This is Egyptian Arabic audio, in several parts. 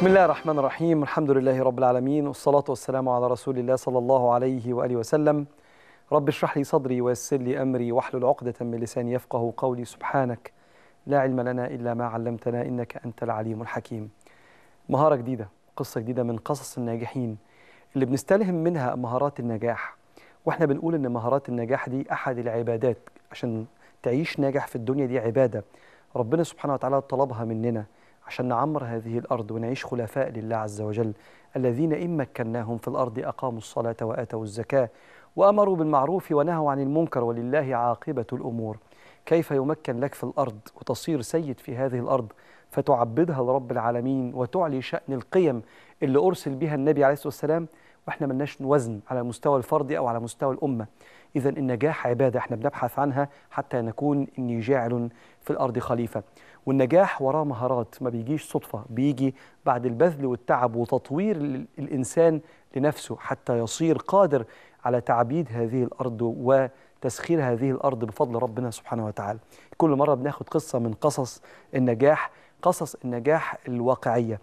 بسم الله الرحمن الرحيم الحمد لله رب العالمين والصلاة والسلام على رسول الله صلى الله عليه وآله وسلم رب اشرح لي صدري ويسر لي أمري واحلل عقدة من لساني يفقه قولي سبحانك لا علم لنا إلا ما علمتنا إنك أنت العليم الحكيم مهارة جديدة قصة جديدة من قصص الناجحين اللي بنستلهم منها مهارات النجاح واحنا بنقول ان مهارات النجاح دي احد العبادات عشان تعيش ناجح في الدنيا دي عبادة ربنا سبحانه وتعالى طلبها مننا عشان نعمر هذه الأرض ونعيش خلفاء لله عز وجل الذين إن مكناهم في الأرض أقاموا الصلاة وآتوا الزكاة وأمروا بالمعروف ونهوا عن المنكر ولله عاقبة الأمور كيف يمكن لك في الأرض وتصير سيد في هذه الأرض فتعبدها لرب العالمين وتعلي شأن القيم اللي أرسل بها النبي عليه الصلاة والسلام واحنا ملناش وزن على المستوى الفردي أو على مستوى الأمة إذا النجاح عبادة احنا بنبحث عنها حتى نكون إني جاعل في الأرض خليفة والنجاح وراه مهارات ما بيجيش صدفة بيجي بعد البذل والتعب وتطوير الإنسان لنفسه حتى يصير قادر على تعبيد هذه الأرض وتسخير هذه الأرض بفضل ربنا سبحانه وتعالى كل مرة بناخد قصة من قصص النجاح قصص النجاح الواقعية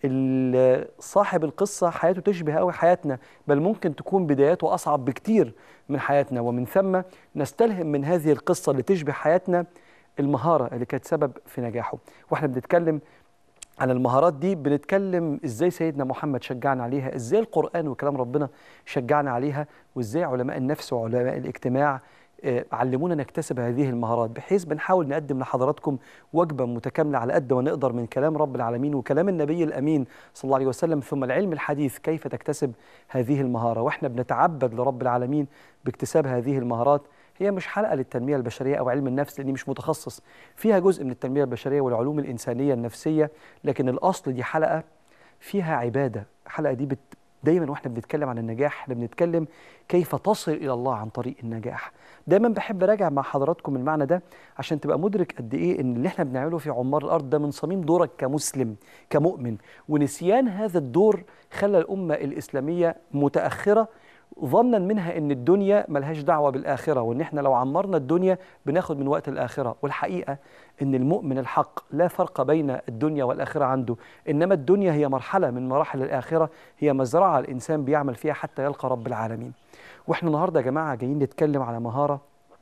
صاحب القصة حياته تشبه قوي حياتنا بل ممكن تكون بداياته أصعب بكتير من حياتنا ومن ثم نستلهم من هذه القصة اللي تشبه حياتنا المهارة اللي كانت سبب في نجاحه واحنا بنتكلم عن المهارات دي بنتكلم ازاي سيدنا محمد شجعنا عليها ازاي القرآن وكلام ربنا شجعنا عليها وازاي علماء النفس وعلماء الاجتماع علمونا نكتسب هذه المهارات بحيث بنحاول نقدم لحضراتكم وجبة متكاملة على قد ما نقدر من كلام رب العالمين وكلام النبي الأمين صلى الله عليه وسلم ثم العلم الحديث كيف تكتسب هذه المهارة وإحنا بنتعبد لرب العالمين باكتساب هذه المهارات هي مش حلقة للتنمية البشرية أو علم النفس لأني مش متخصص فيها جزء من التنمية البشرية والعلوم الإنسانية النفسية لكن الأصل دي حلقة فيها عبادة الحلقة دي بت دايما واحنا بنتكلم عن النجاح احنا بنتكلم كيف تصل الى الله عن طريق النجاح دايما بحب اراجع مع حضراتكم المعنى ده عشان تبقى مدرك قد ايه ان اللي احنا بنعمله في عمار الارض ده من صميم دورك كمسلم كمؤمن ونسيان هذا الدور خلى الامه الاسلاميه متاخره ظنا منها ان الدنيا ملهاش دعوه بالاخره وان احنا لو عمرنا الدنيا بناخد من وقت الاخره والحقيقه ان المؤمن الحق لا فرق بين الدنيا والاخره عنده انما الدنيا هي مرحله من مراحل الاخره هي مزرعه الانسان بيعمل فيها حتى يلقى رب العالمين واحنا النهارده يا جماعه جايين نتكلم على مهاره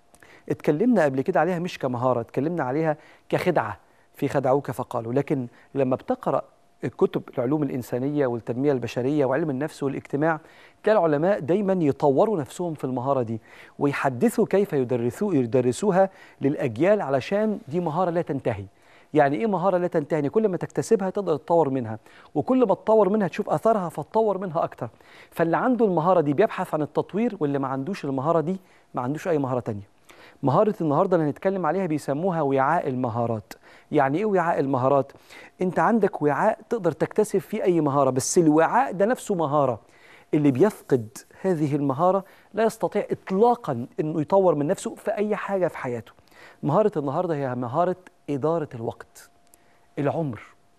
اتكلمنا قبل كده عليها مش كمهاره اتكلمنا عليها كخدعه في خدعوك فقالوا لكن لما بتقرا كتب العلوم الإنسانية والتنمية البشرية وعلم النفس والاجتماع تلاقي العلماء دايما يطوروا نفسهم في المهارة دي ويحدثوا كيف يدرسوا يدرسوها للأجيال علشان دي مهارة لا تنتهي يعني ايه مهاره لا تنتهي يعني كل ما تكتسبها تقدر تطور منها وكل ما تطور منها تشوف اثرها فتطور منها اكتر فاللي عنده المهاره دي بيبحث عن التطوير واللي ما عندوش المهاره دي ما عندوش اي مهاره تانية مهاره النهارده اللي هنتكلم عليها بيسموها وعاء المهارات يعني ايه وعاء المهارات انت عندك وعاء تقدر تكتسب فيه اي مهاره بس الوعاء ده نفسه مهاره اللي بيفقد هذه المهاره لا يستطيع اطلاقا انه يطور من نفسه في اي حاجه في حياته مهاره النهارده هي مهاره اداره الوقت العمر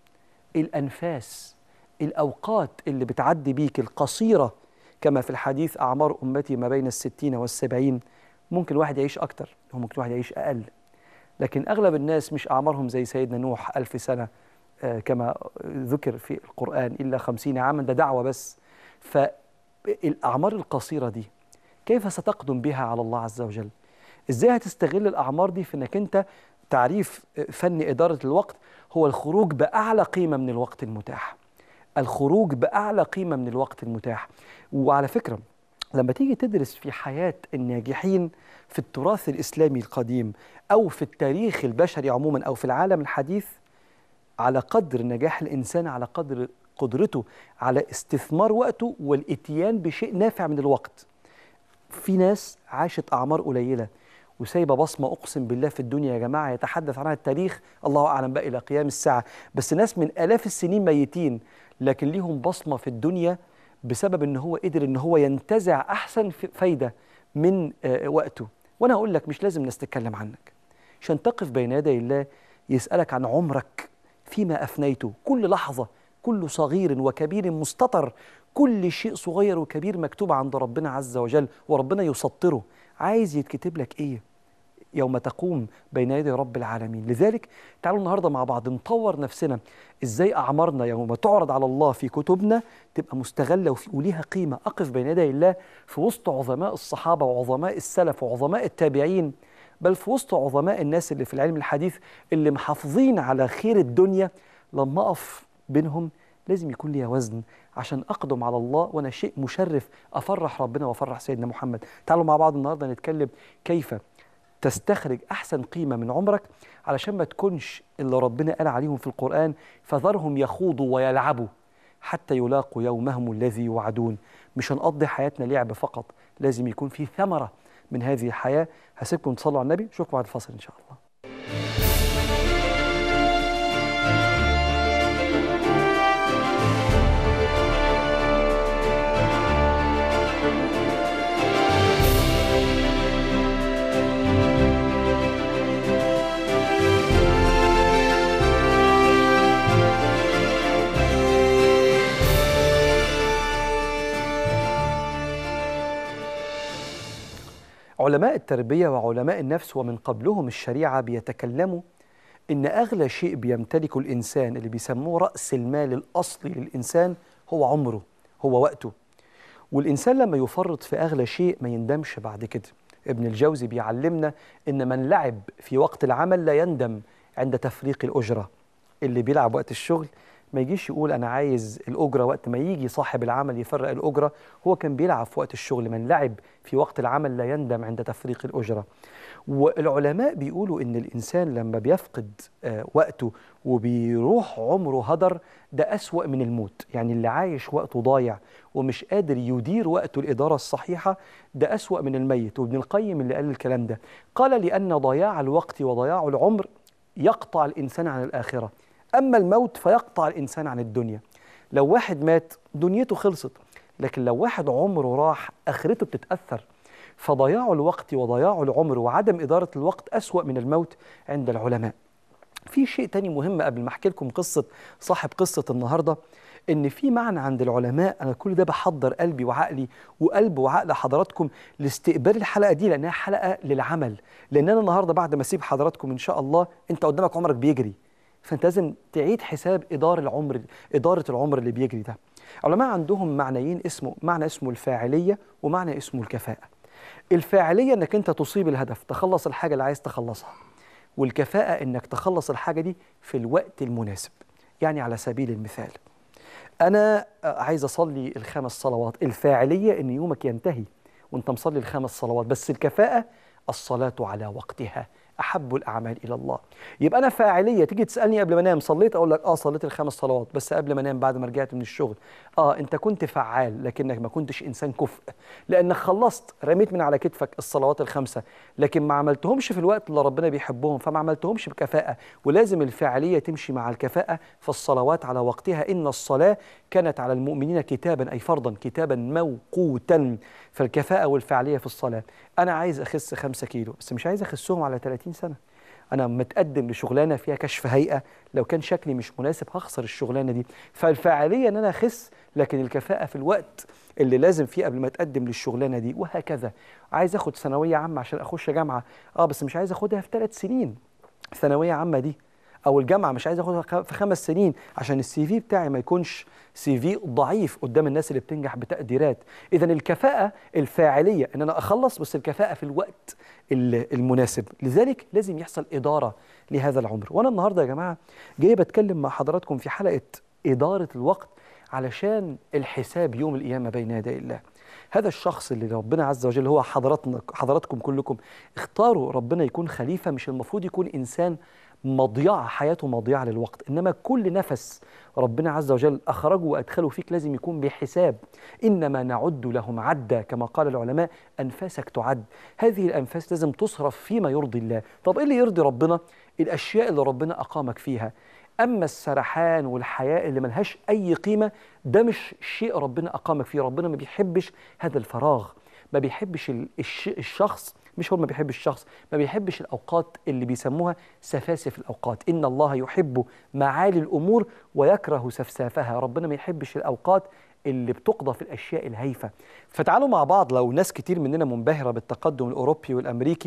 الانفاس الاوقات اللي بتعدي بيك القصيره كما في الحديث اعمار امتي ما بين الستين والسبعين ممكن واحد يعيش اكتر وممكن واحد يعيش اقل لكن أغلب الناس مش أعمارهم زي سيدنا نوح ألف سنة آه كما ذكر في القرآن إلا خمسين عاما ده دعوة بس فالأعمار القصيرة دي كيف ستقدم بها على الله عز وجل إزاي هتستغل الأعمار دي في أنك أنت تعريف فن إدارة الوقت هو الخروج بأعلى قيمة من الوقت المتاح الخروج بأعلى قيمة من الوقت المتاح وعلى فكرة لما تيجي تدرس في حياة الناجحين في التراث الإسلامي القديم أو في التاريخ البشري عموما أو في العالم الحديث على قدر نجاح الإنسان على قدر قدرته على استثمار وقته والإتيان بشيء نافع من الوقت في ناس عاشت أعمار قليلة وسايبة بصمة أقسم بالله في الدنيا يا جماعة يتحدث عنها التاريخ الله أعلم بقى إلى قيام الساعة بس ناس من آلاف السنين ميتين لكن ليهم بصمة في الدنيا بسبب ان هو قدر ان هو ينتزع احسن فايده من وقته وانا هقول لك مش لازم الناس تتكلم عنك عشان تقف بين يدي الله يسالك عن عمرك فيما افنيته كل لحظه كل صغير وكبير مستطر كل شيء صغير وكبير مكتوب عند ربنا عز وجل وربنا يسطره عايز يتكتب لك ايه يوم تقوم بين يدي رب العالمين لذلك تعالوا النهارده مع بعض نطور نفسنا ازاي اعمارنا يوم تعرض على الله في كتبنا تبقى مستغله وفي وليها قيمه اقف بين يدي الله في وسط عظماء الصحابه وعظماء السلف وعظماء التابعين بل في وسط عظماء الناس اللي في العلم الحديث اللي محافظين على خير الدنيا لما اقف بينهم لازم يكون ليها وزن عشان اقدم على الله وانا شيء مشرف افرح ربنا وافرح سيدنا محمد تعالوا مع بعض النهارده نتكلم كيف تستخرج احسن قيمه من عمرك علشان ما تكونش اللي ربنا قال عليهم في القران فذرهم يخوضوا ويلعبوا حتى يلاقوا يومهم الذي يوعدون مش هنقضي حياتنا لعب فقط لازم يكون في ثمره من هذه الحياه هسيبكم تصلوا على النبي نشوفكم بعد الفاصل ان شاء الله علماء التربية وعلماء النفس ومن قبلهم الشريعة بيتكلموا إن أغلى شيء بيمتلكه الإنسان اللي بيسموه رأس المال الأصلي للإنسان هو عمره هو وقته والإنسان لما يفرط في أغلى شيء ما يندمش بعد كده ابن الجوزي بيعلمنا إن من لعب في وقت العمل لا يندم عند تفريق الأجرة اللي بيلعب وقت الشغل ما يجيش يقول أنا عايز الأجرة وقت ما يجي صاحب العمل يفرق الأجرة هو كان بيلعب في وقت الشغل من لعب في وقت العمل لا يندم عند تفريق الأجرة والعلماء بيقولوا إن الإنسان لما بيفقد آه، وقته وبيروح عمره هدر ده أسوأ من الموت يعني اللي عايش وقته ضايع ومش قادر يدير وقته الإدارة الصحيحة ده أسوأ من الميت وابن القيم اللي قال الكلام ده قال لأن ضياع الوقت وضياع العمر يقطع الإنسان عن الآخرة أما الموت فيقطع الإنسان عن الدنيا لو واحد مات دنيته خلصت لكن لو واحد عمره راح آخرته بتتأثر فضياع الوقت وضياع العمر وعدم إدارة الوقت أسوأ من الموت عند العلماء في شيء تاني مهم قبل ما احكي لكم قصة صاحب قصة النهاردة إن في معنى عند العلماء أنا كل ده بحضر قلبي وعقلي وقلب وعقل حضراتكم لاستقبال الحلقة دي لأنها حلقة للعمل لأن أنا النهاردة بعد ما أسيب حضراتكم إن شاء الله أنت قدامك عمرك بيجري فأنت لازم تعيد حساب إدارة العمر إدارة العمر اللي بيجري ده علماء عندهم معنيين اسمه معنى اسمه الفاعلية ومعنى اسمه الكفاءة الفاعلية انك انت تصيب الهدف تخلص الحاجة اللي عايز تخلصها والكفاءة انك تخلص الحاجة دي في الوقت المناسب يعني على سبيل المثال انا عايز اصلي الخمس صلوات الفاعلية ان يومك ينتهي وانت مصلي الخمس صلوات بس الكفاءة الصلاة على وقتها احب الاعمال الى الله يبقى انا فاعليه تيجي تسالني قبل ما انام صليت اقول لك اه صليت الخمس صلوات بس قبل ما انام بعد ما رجعت من الشغل اه انت كنت فعال لكنك ما كنتش انسان كفء لانك خلصت رميت من على كتفك الصلوات الخمسه لكن ما عملتهمش في الوقت اللي ربنا بيحبهم فما عملتهمش بكفاءه ولازم الفاعليه تمشي مع الكفاءه فالصلوات على وقتها ان الصلاه كانت على المؤمنين كتابا اي فرضا كتابا موقوتا فالكفاءه والفعاليه في الصلاه انا عايز اخس خمسة كيلو بس مش عايز اخسهم على 30 سنه انا متقدم لشغلانه فيها كشف هيئه لو كان شكلي مش مناسب هخسر الشغلانه دي فالفاعليه ان انا اخس لكن الكفاءه في الوقت اللي لازم فيه قبل ما اتقدم للشغلانه دي وهكذا عايز اخد ثانويه عامه عشان اخش جامعه اه بس مش عايز اخدها في ثلاث سنين ثانويه عامه دي او الجامعه مش عايز اخدها خ- في خمس سنين عشان السي في بتاعي ما يكونش سي في ضعيف قدام الناس اللي بتنجح بتقديرات اذا الكفاءه الفاعليه ان انا اخلص بس الكفاءه في الوقت ال- المناسب لذلك لازم يحصل اداره لهذا العمر وانا النهارده يا جماعه جاي بتكلم مع حضراتكم في حلقه اداره الوقت علشان الحساب يوم القيامه بين يدي الله هذا الشخص اللي ربنا عز وجل هو حضراتنا حضراتكم كلكم اختاروا ربنا يكون خليفه مش المفروض يكون انسان مضيعه حياته مضيعه للوقت انما كل نفس ربنا عز وجل اخرجه وادخله فيك لازم يكون بحساب انما نعد لهم عدا كما قال العلماء انفاسك تعد هذه الانفاس لازم تصرف فيما يرضي الله طب ايه اللي يرضي ربنا الاشياء اللي ربنا اقامك فيها اما السرحان والحياء اللي ملهاش اي قيمه ده مش شيء ربنا اقامك فيه ربنا ما بيحبش هذا الفراغ ما بيحبش ال- الش- الشخص مش هو ما بيحبش الشخص ما بيحبش الاوقات اللي بيسموها سفاسف الاوقات ان الله يحب معالي الامور ويكره سفسافها ربنا ما يحبش الاوقات اللي بتقضى في الاشياء الهايفه فتعالوا مع بعض لو ناس كتير مننا منبهره بالتقدم الاوروبي والامريكي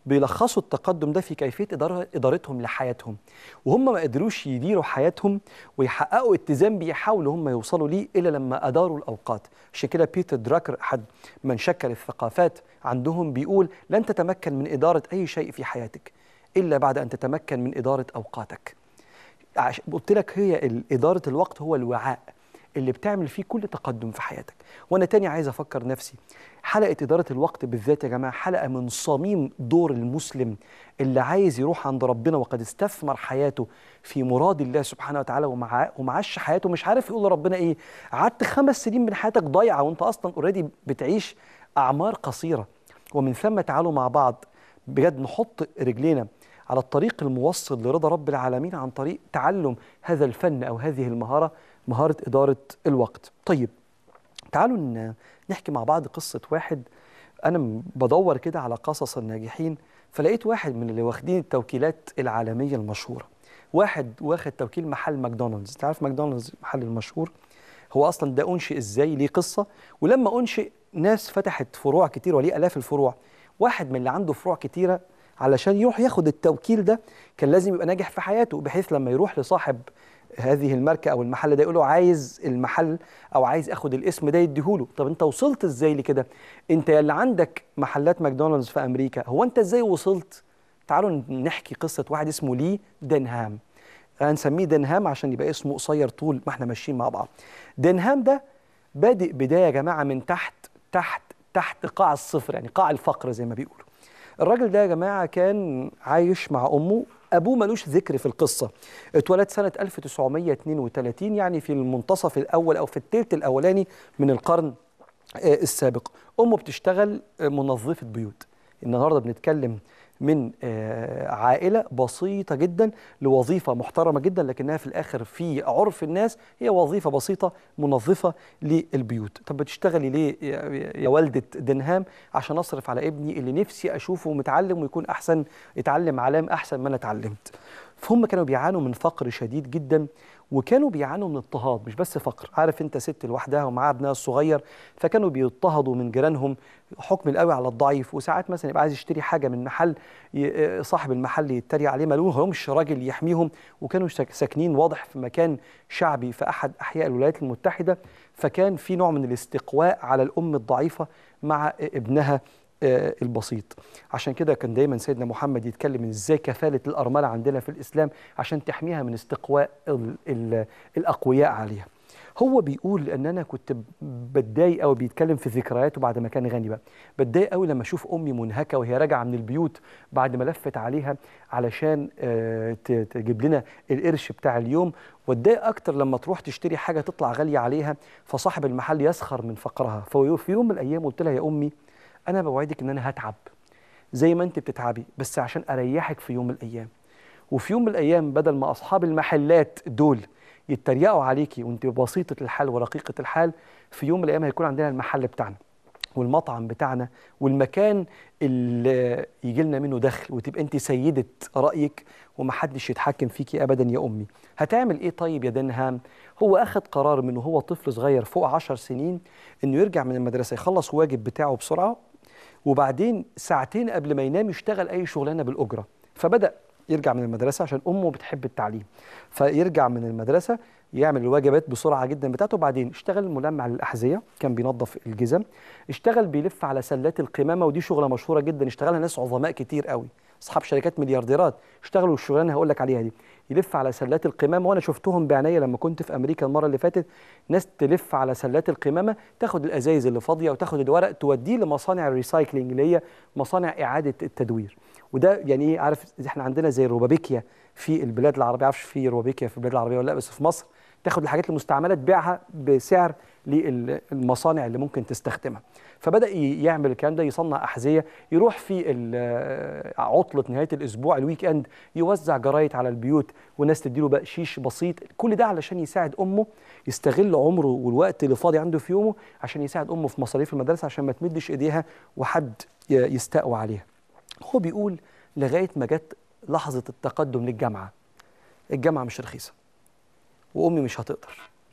بيلخصوا التقدم ده في كيفيه إدارة ادارتهم لحياتهم وهم ما قدروش يديروا حياتهم ويحققوا اتزان بيحاولوا هم يوصلوا ليه الا لما اداروا الاوقات عشان كده بيتر دراكر احد من شكل الثقافات عندهم بيقول لن تتمكن من اداره اي شيء في حياتك الا بعد ان تتمكن من اداره اوقاتك عش- قلت لك هي ال- اداره الوقت هو الوعاء اللي بتعمل فيه كل تقدم في حياتك وانا تاني عايز افكر نفسي حلقه اداره الوقت بالذات يا جماعه حلقه من صميم دور المسلم اللي عايز يروح عند ربنا وقد استثمر حياته في مراد الله سبحانه وتعالى ومع ومعاش حياته مش عارف يقول لربنا ايه قعدت خمس سنين من حياتك ضايعه وانت اصلا اوريدي بتعيش اعمار قصيره ومن ثم تعالوا مع بعض بجد نحط رجلينا على الطريق الموصل لرضا رب العالمين عن طريق تعلم هذا الفن او هذه المهاره مهاره اداره الوقت. طيب تعالوا ن- نحكي مع بعض قصه واحد انا م- بدور كده على قصص الناجحين فلقيت واحد من اللي واخدين التوكيلات العالميه المشهوره. واحد واخد توكيل محل ماكدونالدز، تعرف ماكدونالدز المحل المشهور هو اصلا ده انشئ ازاي ليه قصه ولما انشئ ناس فتحت فروع كتير وليه الاف الفروع واحد من اللي عنده فروع كتيره علشان يروح ياخد التوكيل ده كان لازم يبقى ناجح في حياته بحيث لما يروح لصاحب هذه الماركه او المحل ده يقول له عايز المحل او عايز اخد الاسم ده يديهوله طب انت وصلت ازاي لكده انت اللي عندك محلات ماكدونالدز في امريكا هو انت ازاي وصلت تعالوا نحكي قصه واحد اسمه لي دنهام هنسميه دنهام عشان يبقى اسمه قصير طول ما احنا ماشيين مع بعض دنهام ده بادئ بدايه يا جماعه من تحت تحت تحت قاع الصفر يعني قاع الفقر زي ما بيقولوا الراجل ده يا جماعه كان عايش مع امه ابوه ملوش ذكر في القصه اتولد سنه 1932 يعني في المنتصف الاول او في الثلث الاولاني من القرن آه، السابق امه بتشتغل آه، منظفه بيوت النهارده بنتكلم من آه، عائله بسيطه جدا لوظيفه محترمه جدا لكنها في الاخر في عرف الناس هي وظيفه بسيطه منظفه للبيوت طب بتشتغلي ليه يا- يا والده دنهام عشان اصرف على ابني اللي نفسي اشوفه متعلم ويكون احسن يتعلم علام احسن ما انا اتعلمت فهم كانوا بيعانوا من فقر شديد جدا وكانوا بيعانوا من اضطهاد مش بس فقر عارف انت ست لوحدها ومعاها ابنها الصغير فكانوا بيضطهدوا من جيرانهم حكم القوي على الضعيف وساعات مثلا يبقى عايز يشتري حاجه من محل ي- صاحب المحل يتريق عليه ما لهمش راجل يحميهم وكانوا ساك- ساكنين واضح في مكان شعبي في احد احياء الولايات المتحده فكان في نوع من الاستقواء على الام الضعيفه مع ابنها آه، البسيط عشان كده كان دايما سيدنا محمد يتكلم من ازاي كفاله الارمله عندنا في الاسلام عشان تحميها من استقواء ال ال الاقوياء عليها هو بيقول ان انا كنت بتضايق قوي بيتكلم في ذكرياته بعد ما كان غني بقى بتضايق قوي لما اشوف امي منهكه وهي راجعه من البيوت بعد ما لفت عليها علشان آه، ت- تجيب لنا القرش بتاع اليوم واتضايق اكتر لما تروح تشتري حاجه تطلع غاليه عليها فصاحب المحل يسخر من فقرها ففي يوم من الايام قلت لها يا امي انا بوعدك ان انا هتعب زي ما انت بتتعبي بس عشان اريحك في يوم من الايام وفي يوم من الايام بدل ما اصحاب المحلات دول يتريقوا عليكي وانت بسيطه الحال ورقيقه الحال في يوم من الايام هيكون عندنا المحل بتاعنا والمطعم بتاعنا والمكان اللي يجي لنا منه دخل وتبقى انت سيده رايك ومحدش يتحكم فيكي ابدا يا امي هتعمل ايه طيب يا دنهام هو اخذ قرار من وهو طفل صغير فوق عشر سنين انه يرجع من المدرسه يخلص واجب بتاعه بسرعه وبعدين ساعتين قبل ما ينام يشتغل اي شغلانه بالاجره فبدا يرجع من المدرسه عشان امه بتحب التعليم فيرجع من المدرسه يعمل الواجبات بسرعه جدا بتاعته وبعدين اشتغل ملمع للاحذيه كان بينظف الجزم اشتغل بيلف على سلات القمامه ودي شغله مشهوره جدا اشتغلها ناس عظماء كتير قوي اصحاب شركات مليارديرات اشتغلوا الشغلانه هقول لك عليها دي يلف على سلات القمامه وانا شفتهم بعينيا لما كنت في امريكا المره اللي فاتت ناس تلف على سلات القمامه تاخد الازايز اللي فاضيه وتاخد الورق توديه لمصانع الريسايكلينج اللي هي مصانع اعاده التدوير وده يعني ايه عارف احنا عندنا زي الروبابيكيا في البلاد العربيه عارفش في روبابيكيا في البلاد العربيه ولا لا بس في مصر تاخد الحاجات المستعمله تبيعها بسعر للمصانع اللي ممكن تستخدمها فبدا ي- يعمل الكلام ده يصنع احذيه يروح في ال- عطله نهايه الاسبوع الويك اند يوزع جرايد على البيوت والناس تديله بقشيش بسيط كل ده علشان يساعد امه يستغل عمره والوقت اللي فاضي عنده في يومه عشان يساعد امه في مصاريف المدرسه عشان ما تمدش ايديها وحد ي- يستقوى عليها هو بيقول لغايه ما جت لحظه التقدم للجامعه الجامعه مش رخيصه وامي مش هتقدر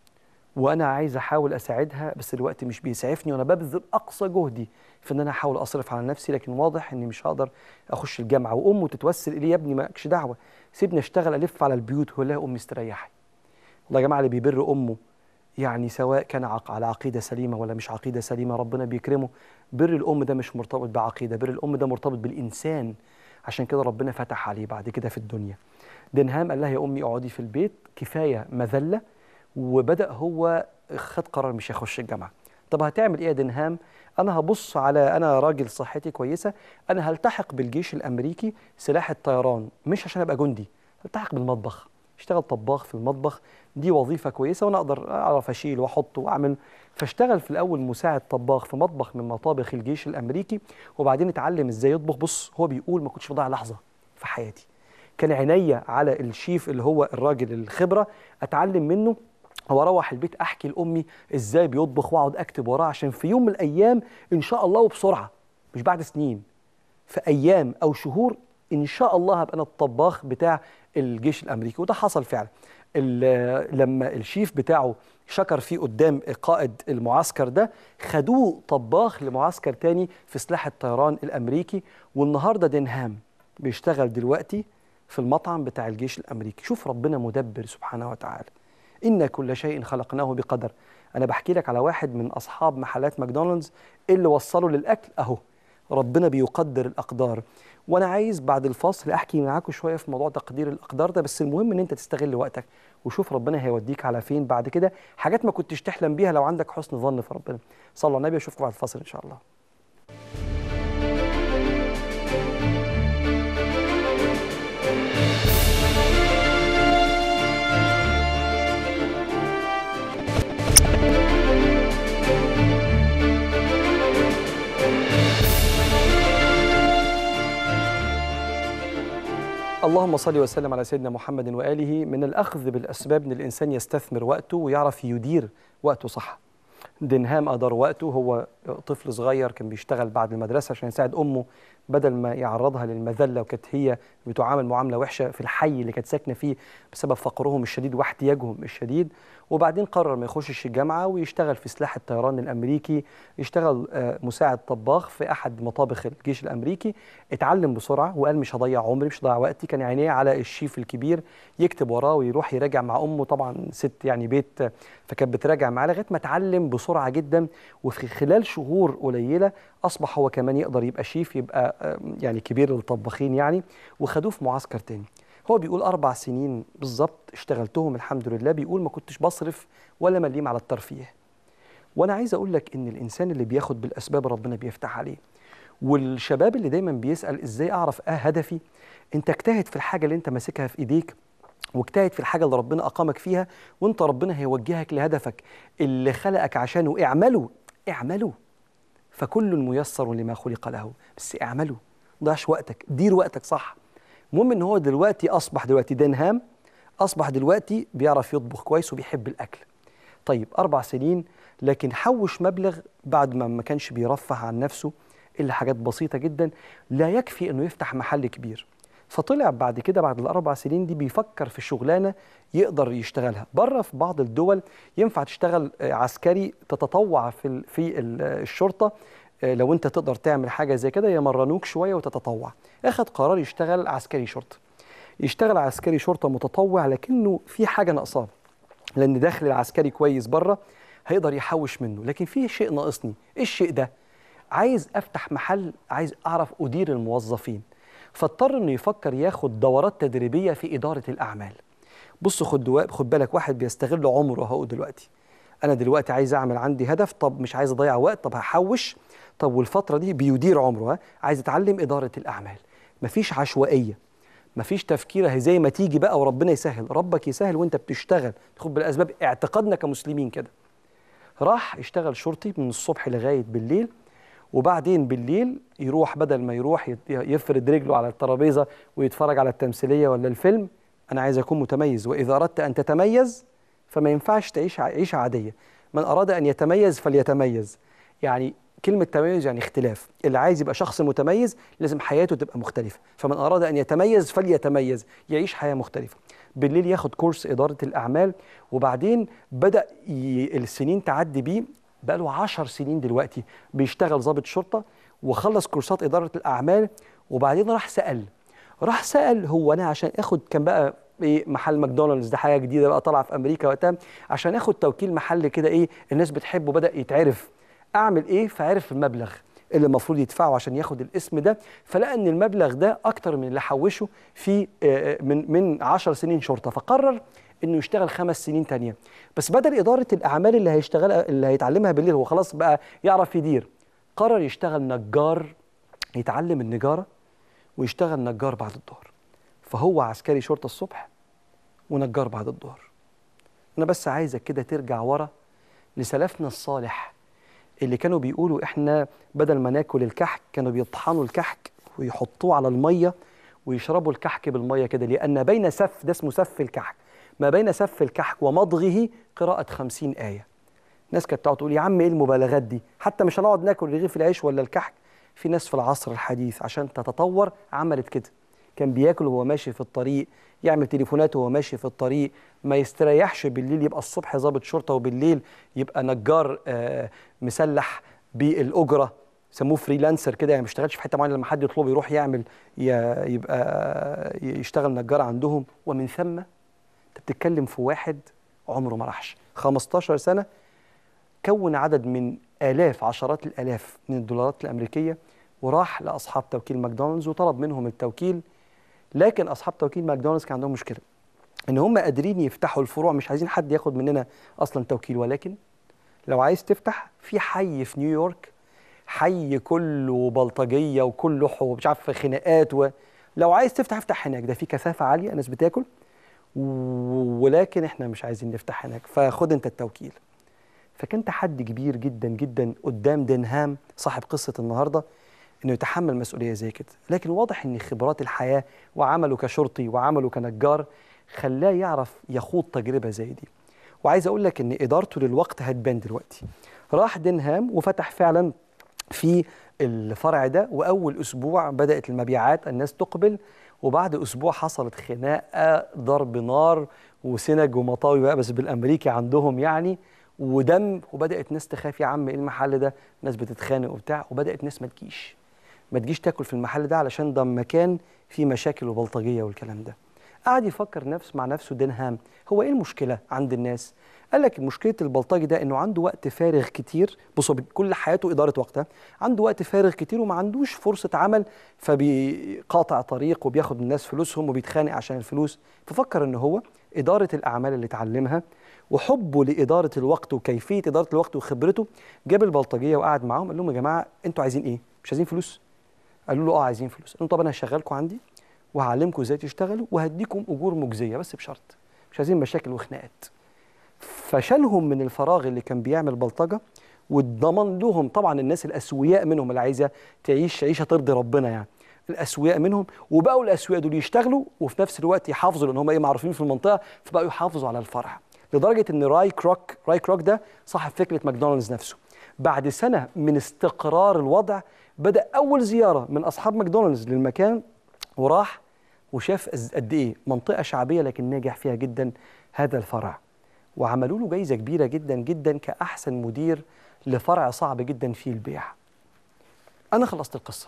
وانا عايز احاول اساعدها بس الوقت مش بيسعفني وانا ببذل اقصى جهدي في ان انا احاول اصرف على نفسي لكن واضح اني مش هقدر اخش الجامعه وامه تتوسل الي يا ابني مالكش دعوه سيبني اشتغل الف على البيوت ولا امي استريحي والله يا جماعه اللي بيبر امه يعني سواء كان عق- على عقيده سليمه ولا مش عقيده سليمه ربنا بيكرمه بر الام ده مش مرتبط بعقيده بر الام ده مرتبط بالانسان عشان كده ربنا فتح عليه بعد كده في الدنيا دنهام قال لها يا امي اقعدي في البيت كفايه مذله وبدا هو خد قرار مش هيخش الجامعه طب هتعمل ايه يا دنهام انا هبص على انا راجل صحتي كويسه انا هلتحق بالجيش الامريكي سلاح الطيران مش عشان ابقى جندي هلتحق بالمطبخ اشتغل طباخ في المطبخ دي وظيفه كويسه وانا اقدر اعرف اشيل واحط واعمل فاشتغل في الاول مساعد طباخ في مطبخ من مطابخ الجيش الامريكي وبعدين اتعلم ازاي يطبخ بص هو بيقول ما كنتش بضيع لحظه في حياتي كان عينيا على الشيف اللي هو الراجل الخبره اتعلم منه واروح البيت احكي لامي ازاي بيطبخ واقعد اكتب وراه عشان في يوم من الايام ان شاء الله وبسرعه مش بعد سنين في ايام او شهور ان شاء الله هبقى انا الطباخ بتاع الجيش الامريكي وده حصل فعلا ال- لما الشيف بتاعه شكر فيه قدام قائد المعسكر ده خدوه طباخ لمعسكر تاني في سلاح الطيران الامريكي والنهارده دنهام بيشتغل دلوقتي في المطعم بتاع الجيش الامريكي شوف ربنا مدبر سبحانه وتعالى إن كل شيء خلقناه بقدر أنا بحكي لك على واحد من أصحاب محلات ماكدونالدز اللي وصلوا للأكل أهو ربنا بيقدر الأقدار وأنا عايز بعد الفاصل أحكي معاكم شوية في موضوع تقدير الأقدار ده بس المهم إن أنت تستغل وقتك وشوف ربنا هيوديك على فين بعد كده حاجات ما كنتش تحلم بيها لو عندك حسن ظن في ربنا صلى الله على النبي أشوفكم بعد الفاصل إن شاء الله اللهم صل وسلم على سيدنا محمد وآله من الأخذ بالأسباب إن الإنسان يستثمر وقته ويعرف يدير وقته صح دنهام أدار وقته هو طفل صغير كان بيشتغل بعد المدرسة عشان يساعد أمه بدل ما يعرضها للمذلة وكانت هي بتعامل معاملة وحشة في الحي اللي كانت ساكنة فيه بسبب فقرهم الشديد واحتياجهم الشديد وبعدين قرر ما يخشش الجامعة ويشتغل في سلاح الطيران الأمريكي يشتغل آه، مساعد طباخ في أحد مطابخ الجيش الأمريكي اتعلم بسرعة وقال مش هضيع عمري مش هضيع وقتي كان عينيه على الشيف الكبير يكتب وراه ويروح يراجع مع أمه طبعا ست يعني بيت آه، فكانت بتراجع معاه لغاية ما اتعلم بسرعة جدا وفي خلال شهور قليلة أصبح هو كمان يقدر يبقى شيف يبقى آه، يعني كبير الطباخين يعني وخدوه في معسكر تاني هو بيقول أربع سنين بالظبط اشتغلتهم الحمد لله بيقول ما كنتش بصرف ولا مليم على الترفيه وأنا عايز أقول لك إن الإنسان اللي بياخد بالأسباب ربنا بيفتح عليه والشباب اللي دايما بيسأل إزاي أعرف أه هدفي أنت اجتهد في الحاجة اللي أنت ماسكها في إيديك واجتهد في الحاجة اللي ربنا أقامك فيها وأنت ربنا هيوجهك لهدفك اللي خلقك عشانه اعملوا اعملوا فكل ميسر لما خلق له بس اعملوا ضيعش وقتك دير وقتك صح المهم ان هو دلوقتي اصبح دلوقتي دنهام اصبح دلوقتي بيعرف يطبخ كويس وبيحب الاكل طيب اربع سنين لكن حوش مبلغ بعد ما ما كانش بيرفه عن نفسه الا حاجات بسيطه جدا لا يكفي انه يفتح محل كبير فطلع بعد كده بعد الاربع سنين دي بيفكر في شغلانه يقدر يشتغلها بره في بعض الدول ينفع تشتغل آه، عسكري تتطوع في ال- في ال- آه، الشرطه آه، لو انت تقدر تعمل حاجه زي كده يمرنوك شويه وتتطوع اخد قرار يشتغل عسكري شرطه يشتغل عسكري شرطه متطوع لكنه في حاجه ناقصاه لان داخل العسكري كويس بره هيقدر يحوش منه لكن في شيء ناقصني ايه الشيء ده عايز افتح محل عايز اعرف ادير الموظفين فاضطر انه يفكر ياخد دورات تدريبيه في اداره الاعمال بص خد دوا- خد بالك واحد بيستغل عمره اهو دلوقتي انا دلوقتي عايز اعمل عندي هدف طب مش عايز اضيع وقت طب هحوش طب والفتره دي بيدير عمره ها عايز اتعلم اداره الاعمال مفيش عشوائيه مفيش تفكير اهي زي ما تيجي بقى وربنا يسهل ربك يسهل وانت بتشتغل خد بالاسباب اعتقادنا كمسلمين كده راح يشتغل شرطي من الصبح لغايه بالليل وبعدين بالليل يروح بدل ما يروح يت- يفرد رجله على الترابيزه ويتفرج على التمثيليه ولا الفيلم انا عايز اكون متميز واذا اردت ان تتميز فما ينفعش تعيش ع- عيشه عاديه من اراد ان يتميز فليتميز يعني كلمة تميز يعني اختلاف اللي عايز يبقى شخص متميز لازم حياته تبقى مختلفة فمن أراد أن يتميز فليتميز يعيش حياة مختلفة بالليل ياخد كورس اداره الاعمال وبعدين بدا ي... السنين تعدي بيه بقى له 10 سنين دلوقتي بيشتغل ضابط شرطه وخلص كورسات اداره الاعمال وبعدين راح سال راح سال هو انا عشان اخد كان بقى ايه محل ماكدونالدز ده حاجه جديده بقى طالعه في امريكا وقتها عشان اخد توكيل محل كده ايه الناس بتحبه بدا يتعرف اعمل ايه فعرف المبلغ اللي المفروض يدفعه عشان ياخد الاسم ده فلقى ان المبلغ ده اكتر من اللي حوشه في آه، من من 10 سنين شرطه فقرر انه يشتغل خمس سنين تانية بس بدل اداره الاعمال اللي هيشتغلها اللي هيتعلمها بالليل هو خلاص بقى يعرف يدير قرر يشتغل نجار يتعلم النجاره ويشتغل نجار بعد الظهر فهو عسكري شرطه الصبح ونجار بعد الظهر انا بس عايزك كده ترجع ورا لسلفنا الصالح اللي كانوا بيقولوا احنا بدل ما ناكل الكحك كانوا بيطحنوا الكحك ويحطوه على الميه ويشربوا الكحك بالميه كده لان بين سف ده اسمه سف الكحك ما بين سف الكحك ومضغه قراءه خمسين ايه ناس كانت تقعد تقول يا عم ايه المبالغات دي حتى مش هنقعد ناكل رغيف العيش ولا الكحك في ناس في العصر الحديث عشان تتطور عملت كده كان بياكل وهو ماشي في الطريق يعمل تليفونات وهو ماشي في الطريق ما يستريحش بالليل يبقى الصبح ضابط شرطه وبالليل يبقى نجار آه، مسلح بالاجره سموه فريلانسر كده يعني ما بيشتغلش في حته معينه لما حد يطلبه يروح يعمل ي- يبقى يشتغل نجار عندهم ومن ثم انت بتتكلم في واحد عمره ما راحش 15 سنه كون عدد من آلاف عشرات الآلاف من الدولارات الأمريكية وراح لأصحاب توكيل ماكدونالدز وطلب منهم التوكيل لكن أصحاب توكيل ماكدونالدز كان عندهم مشكلة إن هم قادرين يفتحوا الفروع مش عايزين حد ياخد مننا أصلا توكيل ولكن لو عايز تفتح في حي في نيويورك حي كله بلطجية وكله حو- مش عارف خناقات و... لو عايز تفتح افتح هناك ده في كثافة عالية ناس بتاكل و- ولكن احنا مش عايزين نفتح هناك فخد انت التوكيل فكان تحدي كبير جدا جدا قدام دينهام صاحب قصة النهاردة انه يتحمل مسؤولية زي كده لكن واضح ان خبرات الحياة وعمله كشرطي وعمله كنجار خلاه يعرف يخوض تجربة زي دي وعايز اقول لك ان ادارته للوقت هتبان دلوقتي راح دينهام وفتح فعلا في الفرع ده واول اسبوع بدات المبيعات الناس تقبل وبعد اسبوع حصلت خناقه ضرب نار وسنج ومطاوي بقى بس بالامريكي عندهم يعني ودم وبدات ناس تخاف يا عم ايه المحل ده ناس بتتخانق وبتاع وبدات ناس ما تجيش ما تجيش تاكل في المحل ده علشان ده مكان فيه مشاكل وبلطجيه والكلام ده قعد يفكر نفس مع نفسه دينهام هو ايه المشكله عند الناس قال لك مشكله البلطجي ده انه عنده وقت فارغ كتير بص هو كل حياته اداره وقتها عنده وقت فارغ كتير وما عندوش فرصه عمل فبيقاطع طريق وبياخد من الناس فلوسهم وبيتخانق عشان الفلوس ففكر ان هو اداره الاعمال اللي اتعلمها وحبه لاداره الوقت وكيفيه اداره الوقت وخبرته جاب البلطجيه وقعد معاهم قال لهم يا جماعه انتوا عايزين ايه مش عايزين فلوس قالوا له اه عايزين فلوس قال لهم طب انا هشغلكم عندي وهعلمكم ازاي تشتغلوا وهديكم اجور مجزيه بس بشرط مش عايزين مشاكل وخناقات فشالهم من الفراغ اللي كان بيعمل بلطجه وضمن لهم طبعا الناس الاسوياء منهم اللي عايزه تعيش عيشه ترضي ربنا يعني الاسوياء منهم وبقوا الاسوياء دول يشتغلوا وفي نفس الوقت يحافظوا لان هم ايه معروفين في المنطقه فبقوا يحافظوا على الفرع لدرجه ان راي كروك راي كروك ده صاحب فكره ماكدونالدز نفسه بعد سنه من استقرار الوضع بدا اول زياره من اصحاب ماكدونالدز للمكان وراح وشاف أز- قد ايه منطقه شعبيه لكن ناجح فيها جدا هذا الفرع وعملوا له جايزه كبيره جدا جدا كاحسن مدير لفرع صعب جدا فيه البيع انا خلصت القصه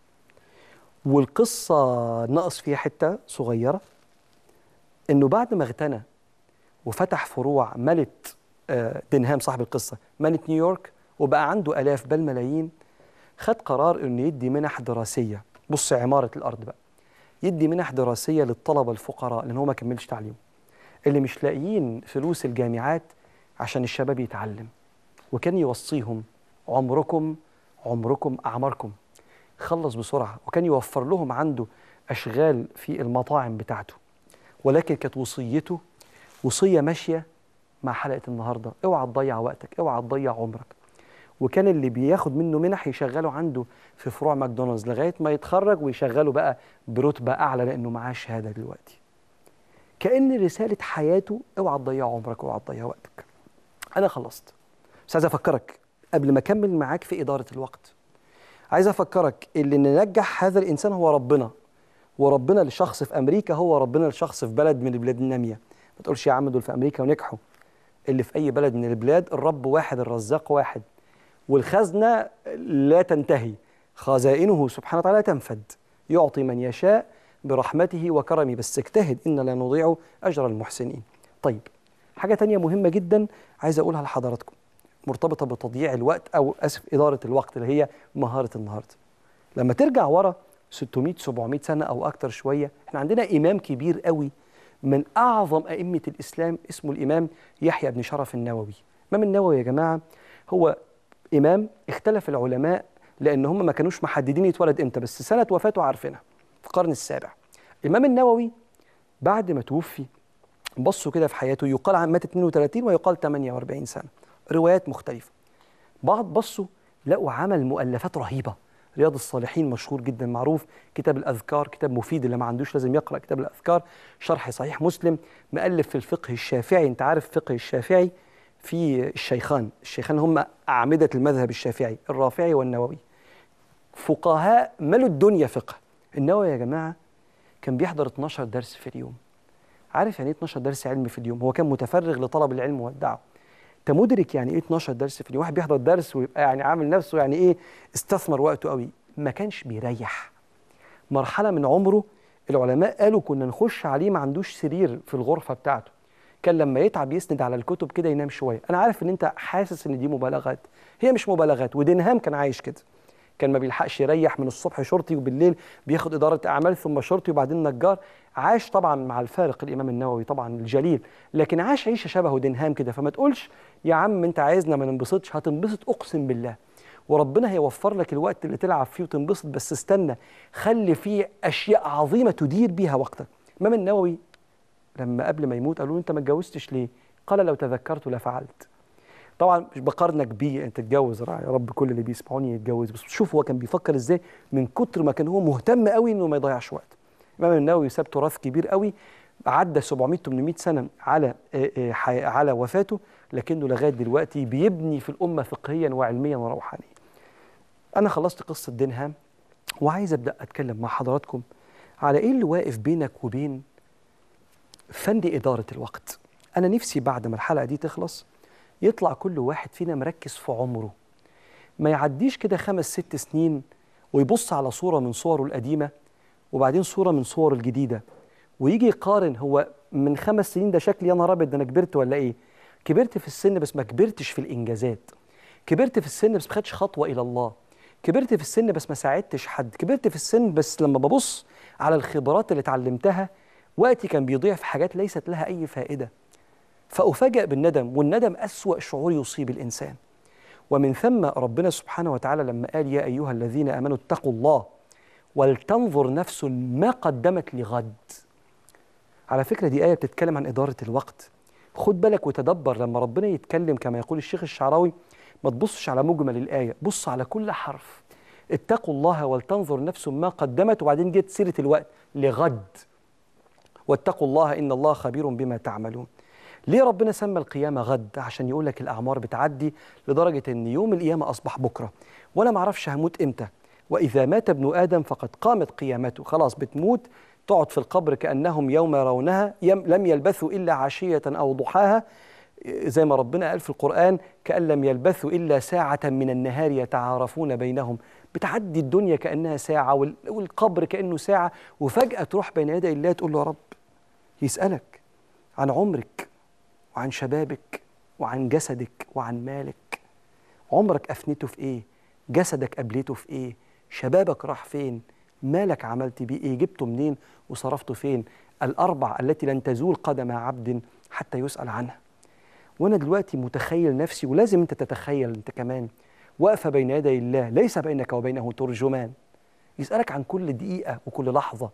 والقصه ناقص فيها حته صغيره انه بعد ما اغتنى وفتح فروع ملت آه، دينهام صاحب القصه ملت نيويورك وبقى عنده الاف بل ملايين خد قرار انه يدي منح دراسيه بص عماره الارض بقى يدي منح دراسيه للطلبه الفقراء لان هو ما كملش تعليمه اللي مش لاقيين فلوس الجامعات عشان الشباب يتعلم وكان يوصيهم عمركم عمركم اعماركم خلص بسرعه وكان يوفر لهم عنده اشغال في المطاعم بتاعته ولكن كانت وصيته وصيه ماشيه مع حلقه النهارده اوعى تضيع وقتك اوعى تضيع عمرك وكان اللي بياخد منه منح يشغله عنده في فروع ماكدونالدز لغايه ما يتخرج ويشغله بقى برتبه اعلى لانه معاه شهاده دلوقتي كان رساله حياته اوعى تضيع عمرك اوعى تضيع وقتك انا خلصت بس عايز افكرك قبل ما اكمل معاك في اداره الوقت عايز افكرك اللي ننجح هذا الانسان هو ربنا وربنا لشخص في امريكا هو ربنا لشخص في بلد من البلاد الناميه ما تقولش يا عم دول في امريكا ونجحوا اللي في اي بلد من البلاد الرب واحد الرزاق واحد والخزنه لا تنتهي خزائنه سبحانه وتعالى تنفد يعطي من يشاء برحمته وكرمه بس اجتهد إن لا نضيع أجر المحسنين طيب حاجة تانية مهمة جدا عايز أقولها لحضراتكم مرتبطة بتضييع الوقت أو أسف إدارة الوقت اللي هي مهارة النهاردة لما ترجع ورا 600 700 سنة أو أكتر شوية احنا عندنا إمام كبير قوي من أعظم أئمة الإسلام اسمه الإمام يحيى بن شرف النووي الإمام النووي يا جماعة هو إمام اختلف العلماء لأن هم ما كانوش محددين يتولد إمتى بس سنة وفاته عارفينها في القرن السابع الإمام النووي بعد ما توفي بصوا كده في حياته يقال عن مات 32 ويقال 48 سنة روايات مختلفة بعض بصوا لقوا عمل مؤلفات رهيبة رياض الصالحين مشهور جدا معروف كتاب الأذكار كتاب مفيد اللي ما عندوش لازم يقرأ كتاب الأذكار شرح صحيح مسلم مؤلف في الفقه الشافعي انت عارف فقه الشافعي في الشيخان الشيخان هم أعمدة المذهب الشافعي الرافعي والنووي فقهاء ملوا الدنيا فقه النووي يا جماعة كان بيحضر 12 درس في اليوم عارف يعني ايه 12 درس علم في اليوم هو كان متفرغ لطلب العلم والدعوه انت مدرك يعني ايه 12 درس في اليوم واحد بيحضر درس ويبقى يعني عامل نفسه يعني ايه استثمر وقته قوي ما كانش بيريح مرحله من عمره العلماء قالوا كنا نخش عليه ما عندوش سرير في الغرفه بتاعته كان لما يتعب يسند على الكتب كده ينام شويه انا عارف ان انت حاسس ان دي مبالغات هي مش مبالغات ودينهام كان عايش كده كان ما بيلحقش يريح من الصبح شرطي وبالليل بياخد إدارة أعمال ثم شرطي وبعدين نجار عاش طبعا مع الفارق الإمام النووي طبعا الجليل لكن عاش عيشة شبهه دينهام كده فما تقولش يا عم أنت عايزنا ما ننبسطش هتنبسط أقسم بالله وربنا هيوفر لك الوقت اللي تلعب فيه وتنبسط بس استنى خلي فيه أشياء عظيمة تدير بيها وقتك الإمام النووي لما قبل ما يموت قالوا له أنت ما اتجوزتش ليه؟ قال لو تذكرت لفعلت طبعا مش بقارنك بيه انت تتجوز يا رب كل اللي بيسمعوني يتجوز بس شوف هو كان بيفكر ازاي من كتر ما كان هو مهتم قوي انه ما يضيعش وقت الامام النووي ساب تراث كبير قوي عدى 700 800 سنه على على وفاته لكنه لغايه دلوقتي بيبني في الامه فقهيا وعلميا وروحانيا انا خلصت قصه دينهام وعايز ابدا اتكلم مع حضراتكم على ايه اللي واقف بينك وبين فن اداره الوقت انا نفسي بعد ما الحلقه دي تخلص يطلع كل واحد فينا مركز في عمره ما يعديش كده خمس ست سنين ويبص على صورة من صوره القديمة وبعدين صورة من صوره الجديدة ويجي يقارن هو من خمس سنين ده شكلي يا نهار ابيض ده انا كبرت ولا ايه؟ كبرت في السن بس ما كبرتش في الانجازات كبرت في السن بس ما خدتش خطوة إلى الله كبرت في السن بس ما ساعدتش حد كبرت في السن بس لما ببص على الخبرات اللي اتعلمتها وقتي كان بيضيع في حاجات ليست لها أي فائدة فأفاجأ بالندم والندم أسوأ شعور يصيب الإنسان ومن ثم ربنا سبحانه وتعالى لما قال يا أيها الذين آمنوا اتقوا الله ولتنظر نفس ما قدمت لغد على فكرة دي آية بتتكلم عن إدارة الوقت خد بالك وتدبر لما ربنا يتكلم كما يقول الشيخ الشعراوي ما تبصش على مجمل الآية بص على كل حرف اتقوا الله ولتنظر نفس ما قدمت وبعدين جت سيرة الوقت لغد واتقوا الله إن الله خبير بما تعملون ليه ربنا سمى القيامة غد عشان يقول لك الأعمار بتعدي لدرجة أن يوم القيامة أصبح بكرة وأنا معرفش هموت إمتى وإذا مات ابن آدم فقد قامت قيامته خلاص بتموت تقعد في القبر كأنهم يوم يرونها يم لم يلبثوا إلا عشية أو ضحاها زي ما ربنا قال في القرآن كأن لم يلبثوا إلا ساعة من النهار يتعارفون بينهم بتعدي الدنيا كأنها ساعة والقبر كأنه ساعة وفجأة تروح بين يدي الله تقول له يا رب يسألك عن عمرك وعن شبابك وعن جسدك وعن مالك عمرك أفنيته في إيه جسدك قبلته في إيه شبابك راح فين مالك عملت بيه إيه جبته منين وصرفته فين الأربع التي لن تزول قدم عبد حتى يسأل عنها وأنا دلوقتي متخيل نفسي ولازم أنت تتخيل أنت كمان واقفة بين يدي الله ليس بينك وبينه ترجمان يسألك عن كل دقيقة وكل لحظة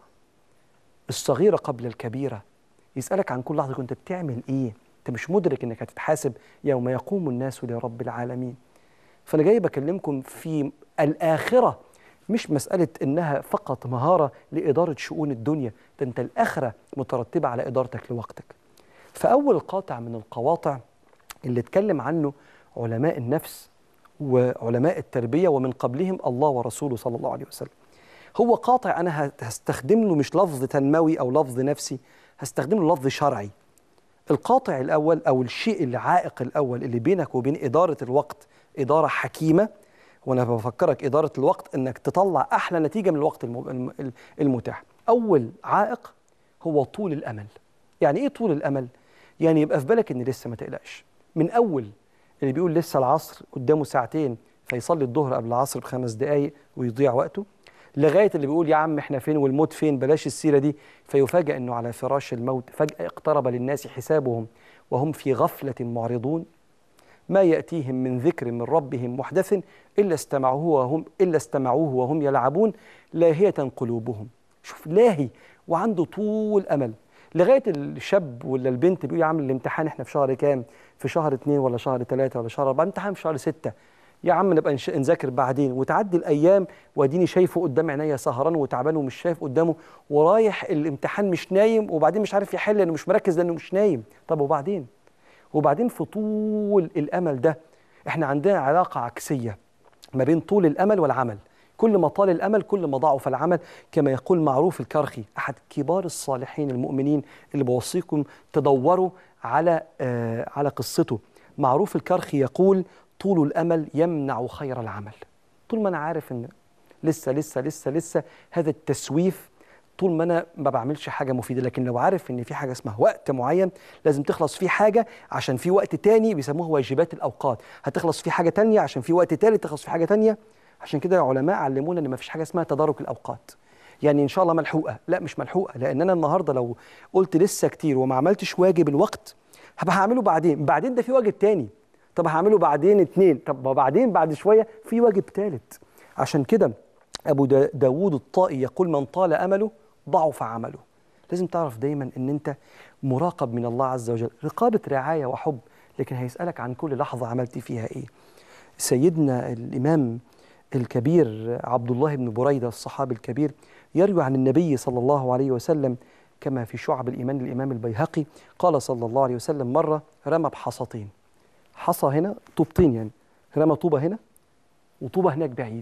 الصغيرة قبل الكبيرة يسألك عن كل لحظة كنت بتعمل إيه انت مش مدرك انك هتتحاسب يوم يقوم الناس لرب العالمين فانا جاي بكلمكم في الاخره مش مساله انها فقط مهاره لاداره شؤون الدنيا ده انت الاخره مترتبه على ادارتك لوقتك فاول قاطع من القواطع اللي اتكلم عنه علماء النفس وعلماء التربيه ومن قبلهم الله ورسوله صلى الله عليه وسلم هو قاطع انا هستخدم له مش لفظ تنموي او لفظ نفسي هستخدم له لفظ شرعي القاطع الاول او الشيء العائق الاول اللي بينك وبين اداره الوقت اداره حكيمه وانا بفكرك اداره الوقت انك تطلع احلى نتيجه من الوقت المتاح اول عائق هو طول الامل يعني ايه طول الامل يعني يبقى في بالك ان لسه ما تقلقش من اول اللي بيقول لسه العصر قدامه ساعتين فيصلي الظهر قبل العصر بخمس دقائق ويضيع وقته لغايه اللي بيقول يا عم احنا فين والموت فين بلاش السيره دي فيفاجئ انه على فراش الموت فجاه اقترب للناس حسابهم وهم في غفله معرضون ما ياتيهم من ذكر من ربهم محدث الا استمعوه وهم الا استمعوه وهم يلعبون لاهيه قلوبهم شوف لاهي وعنده طول امل لغايه الشاب ولا البنت بيقول يا عم الامتحان احنا في شهر كام في شهر اثنين ولا شهر ثلاثة ولا شهر أربعة امتحان في شهر ستة يا عم نبقى نذاكر بعدين وتعدي الايام واديني شايفه قدام عينيا سهران وتعبان ومش شايف قدامه ورايح الامتحان مش نايم وبعدين مش عارف يحل لانه مش مركز لانه مش نايم طب وبعدين وبعدين في طول الامل ده احنا عندنا علاقه عكسيه ما بين طول الامل والعمل كل ما طال الامل كل ما ضعف العمل كما يقول معروف الكرخي احد كبار الصالحين المؤمنين اللي بوصيكم تدوروا على آه على قصته معروف الكرخي يقول طول الامل يمنع خير العمل طول ما انا عارف ان لسه لسه لسه لسه هذا التسويف طول ما انا ما بعملش حاجه مفيده لكن لو عارف ان في حاجه اسمها وقت معين لازم تخلص فيه حاجه عشان في وقت تاني بيسموه واجبات الاوقات هتخلص في حاجه تانية عشان في وقت تالت تخلص في حاجه تانية عشان كده العلماء علمونا ان ما فيش حاجه اسمها تدارك الاوقات يعني ان شاء الله ملحوقه لا مش ملحوقه لان انا النهارده لو قلت لسه كتير وما عملتش واجب الوقت هبقى هعمله بعدين بعدين ده في واجب تاني طب هعمله بعدين اتنين طب وبعدين بعد شويه في واجب تالت عشان كده ابو دا داوود الطائي يقول من طال امله ضعف عمله لازم تعرف دايما ان انت مراقب من الله عز وجل رقابه رعايه وحب لكن هيسالك عن كل لحظه عملت فيها ايه سيدنا الامام الكبير عبد الله بن بريده الصحابي الكبير يروي عن النبي صلى الله عليه وسلم كما في شعب الايمان الامام البيهقي قال صلى الله عليه وسلم مره رمى بحصتين حصى هنا طوبتين يعني رمى طوبة هنا وطوبة هناك بعيد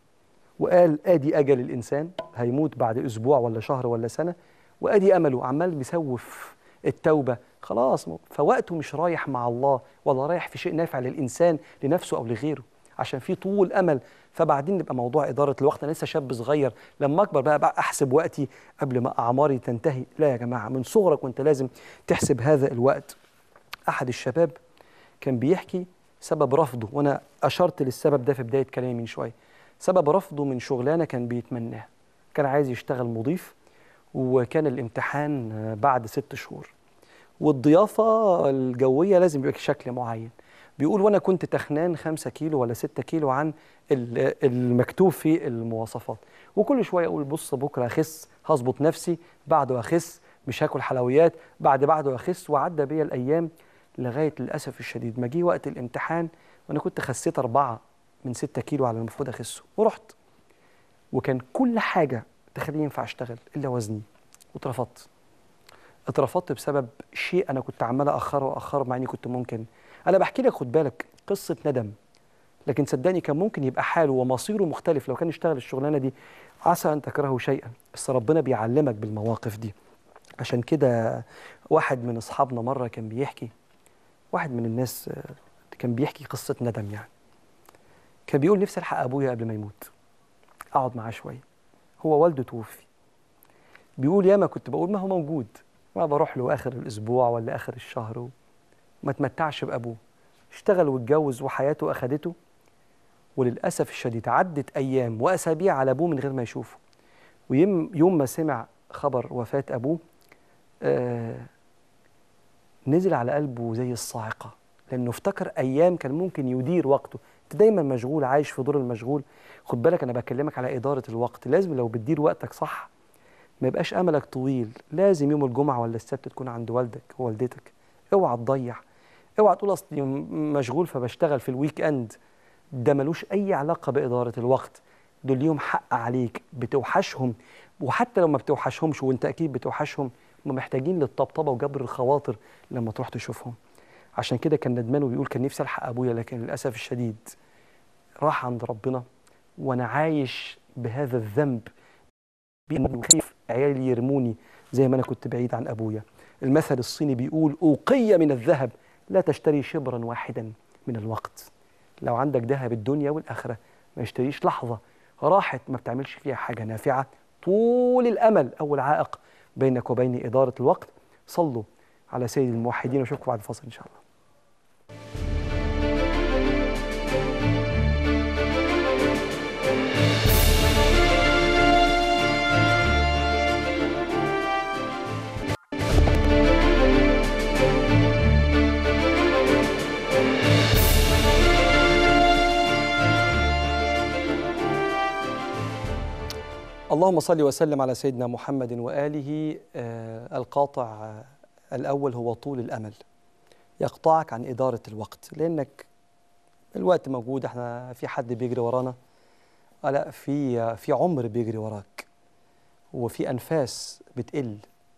وقال ادي اجل الانسان هيموت بعد اسبوع ولا شهر ولا سنه وادي امله عمال بيسوف التوبه خلاص فوقته مش رايح مع الله ولا رايح في شيء نافع للانسان لنفسه او لغيره عشان في طول امل فبعدين نبقى موضوع اداره الوقت انا لسه شاب صغير لما اكبر بقى, بقى احسب وقتي قبل ما اعماري تنتهي لا يا جماعه من صغرك وانت لازم تحسب هذا الوقت احد الشباب كان بيحكي سبب رفضه وانا اشرت للسبب ده في بدايه كلامي من شويه سبب رفضه من شغلانه كان بيتمناها كان عايز يشتغل مضيف وكان الامتحان بعد ست شهور والضيافه الجويه لازم يبقى شكل معين بيقول وانا كنت تخنان خمسة كيلو ولا ستة كيلو عن المكتوب في المواصفات وكل شويه اقول بص بكره اخس هظبط نفسي بعده اخس مش هاكل حلويات بعد بعده اخس وعدى بيا الايام لغايه للاسف الشديد ما جه وقت الامتحان وانا كنت خسيت أربعة من ستة كيلو على المفروض اخسه ورحت وكان كل حاجه تخليني ينفع اشتغل الا وزني واترفضت اترفضت بسبب شيء انا كنت عمال اخره واخره مع اني كنت ممكن انا بحكي لك خد بالك قصه ندم لكن صدقني كان ممكن يبقى حاله ومصيره مختلف لو كان اشتغل الشغلانه دي عسى ان تكرهوا شيئا بس ربنا بيعلمك بالمواقف دي عشان كده واحد من اصحابنا مره كان بيحكي واحد من الناس كان بيحكي قصه ندم يعني كان بيقول نفسي الحق ابويا قبل ما يموت اقعد معاه شويه هو والده توفي بيقول ياما كنت بقول ما هو موجود ما بروح له اخر الاسبوع ولا اخر الشهر وما تمتعش بابوه اشتغل واتجوز وحياته اخدته وللاسف الشديد عدت ايام واسابيع على ابوه من غير ما يشوفه ويوم يوم ما سمع خبر وفاه ابوه آه نزل على قلبه زي الصاعقه لانه افتكر ايام كان ممكن يدير وقته انت دايما مشغول عايش في دور المشغول خد بالك انا بكلمك على اداره الوقت لازم لو بتدير وقتك صح ما يبقاش املك طويل لازم يوم الجمعه ولا السبت تكون عند والدك ووالدتك اوعى تضيع اوعى تقول اصلي مشغول فبشتغل في الويك اند ده ملوش اي علاقه باداره الوقت دول ليهم حق عليك بتوحشهم وحتى لو ما بتوحشهمش وانت اكيد بتوحشهم هم محتاجين للطبطبه وجبر الخواطر لما تروح تشوفهم عشان كده كان ندمان وبيقول كان نفسي الحق ابويا لكن للاسف الشديد راح عند ربنا وانا عايش بهذا الذنب خايف عيالي يرموني زي ما انا كنت بعيد عن ابويا المثل الصيني بيقول اوقية من الذهب لا تشتري شبرا واحدا من الوقت لو عندك ذهب الدنيا والاخره ما يشتريش لحظه راحت ما بتعملش فيها حاجه نافعه طول الامل اول عائق بينك وبين اداره الوقت صلوا على سيد الموحدين واشوفكم بعد الفاصل ان شاء الله اللهم صل وسلم على سيدنا محمد وآله آه القاطع آه الأول هو طول الأمل يقطعك عن إدارة الوقت لأنك الوقت موجود احنا في حد بيجري ورانا آه لا في في عمر بيجري وراك وفي أنفاس بتقل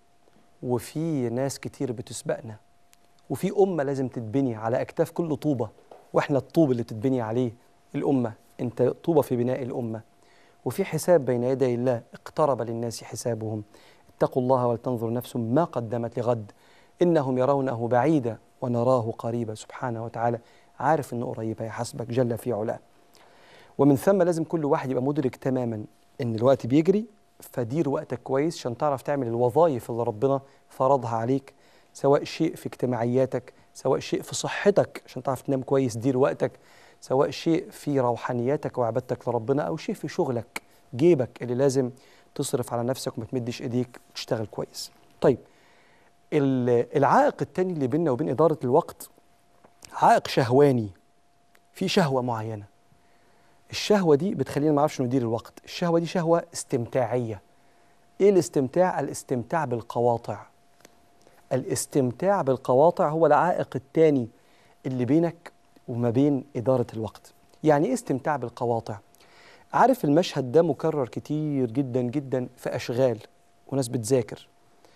وفي ناس كتير بتسبقنا وفي أمة لازم تتبني على أكتاف كل طوبة وإحنا الطوب اللي تتبني عليه الأمة أنت طوبة في بناء الأمة وفي حساب بين يدي الله اقترب للناس حسابهم اتقوا الله ولتنظر نفس ما قدمت لغد إنهم يرونه بعيدا ونراه قريبا سبحانه وتعالى عارف أنه قريب هيحاسبك جل في علاه ومن ثم لازم كل واحد يبقى مدرك تماما أن الوقت بيجري فدير وقتك كويس عشان تعرف تعمل الوظائف اللي ربنا فرضها عليك سواء شيء في اجتماعياتك سواء شيء في صحتك عشان تعرف تنام كويس دير وقتك سواء شيء في روحانياتك وعبادتك لربنا او شيء في شغلك جيبك اللي لازم تصرف على نفسك وما تمدش ايديك وتشتغل كويس. طيب العائق الثاني اللي بيننا وبين اداره الوقت عائق شهواني. في شهوه معينه. الشهوه دي بتخلينا ما نعرفش ندير الوقت، الشهوه دي شهوه استمتاعيه. ايه الاستمتاع؟ الاستمتاع بالقواطع. الاستمتاع بالقواطع هو العائق الثاني اللي بينك وما بين إدارة الوقت يعني إيه استمتاع بالقواطع؟ عارف المشهد ده مكرر كتير جدا جدا في أشغال وناس بتذاكر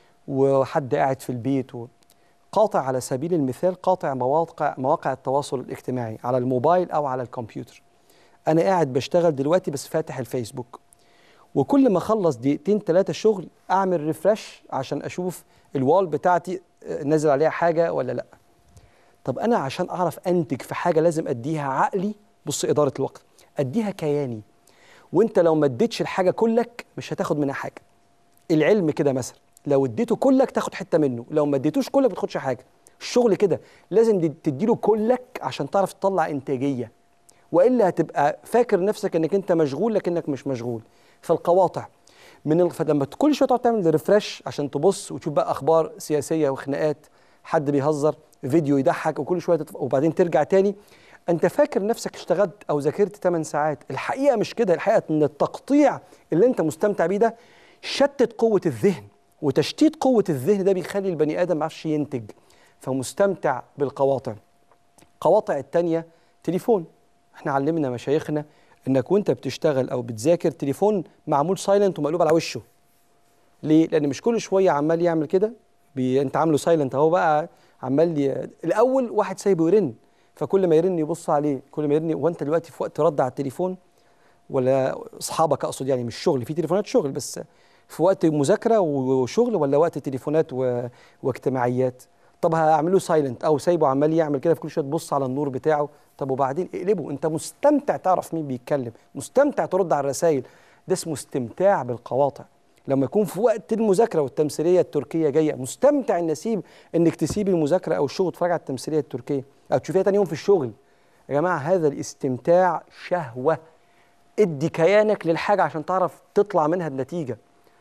وحد قاعد في البيت و... قاطع على سبيل المثال قاطع مواقع مواقع التواصل الاجتماعي على الموبايل أو على الكمبيوتر أنا قاعد بشتغل دلوقتي بس فاتح الفيسبوك وكل ما أخلص دقيقتين ثلاثة شغل أعمل ريفرش عشان أشوف الوال بتاعتي نازل عليها حاجة ولا لأ طب انا عشان اعرف انتج في حاجه لازم اديها عقلي بص اداره الوقت اديها كياني وانت لو ما اديتش الحاجه كلك مش هتاخد منها حاجه العلم كده مثلا لو اديته كلك تاخد حته منه لو ما اديتوش كلك ما تاخدش حاجه الشغل كده لازم تديله كلك عشان تعرف تطلع انتاجيه والا هتبقى فاكر نفسك انك انت مشغول لكنك مش مشغول فالقواطع من ال... فلما كل شويه تقعد تعمل ريفرش عشان تبص وتشوف بقى اخبار سياسيه وخناقات حد بيهزر فيديو يضحك وكل شويه تتف... وبعدين ترجع تاني انت فاكر نفسك اشتغلت او ذاكرت 8 ساعات الحقيقه مش كده الحقيقه ان التقطيع اللي انت مستمتع بيه ده شتت قوه الذهن وتشتيت قوه الذهن ده بيخلي البني ادم ما يعرفش ينتج فمستمتع بالقواطع قواطع التانية تليفون احنا علمنا مشايخنا انك وانت بتشتغل او بتذاكر تليفون معمول سايلنت ومقلوب على وشه ليه لان مش كل شويه عمال يعمل كده بي... انت عامله سايلنت اهو بقى عمال ي... الاول واحد سايبه يرن فكل ما يرن يبص عليه كل ما يرن وانت دلوقتي في وقت رد على التليفون ولا اصحابك اقصد يعني مش شغل في تليفونات شغل بس في وقت مذاكره وشغل ولا وقت تليفونات و... واجتماعيات طب هعمله سايلنت او سايبه عمال يعمل كده في كل شويه تبص على النور بتاعه طب وبعدين اقلبه انت مستمتع تعرف مين بيتكلم مستمتع ترد على الرسائل ده اسمه استمتاع بالقواطع لما يكون في وقت المذاكره والتمثيليه التركيه جايه مستمتع النسيب انك تسيب المذاكره او الشغل تتفرج على التمثيليه التركيه او تشوفيها تاني يوم في الشغل يا جماعه هذا الاستمتاع شهوه ادي كيانك للحاجه عشان تعرف تطلع منها بنتيجه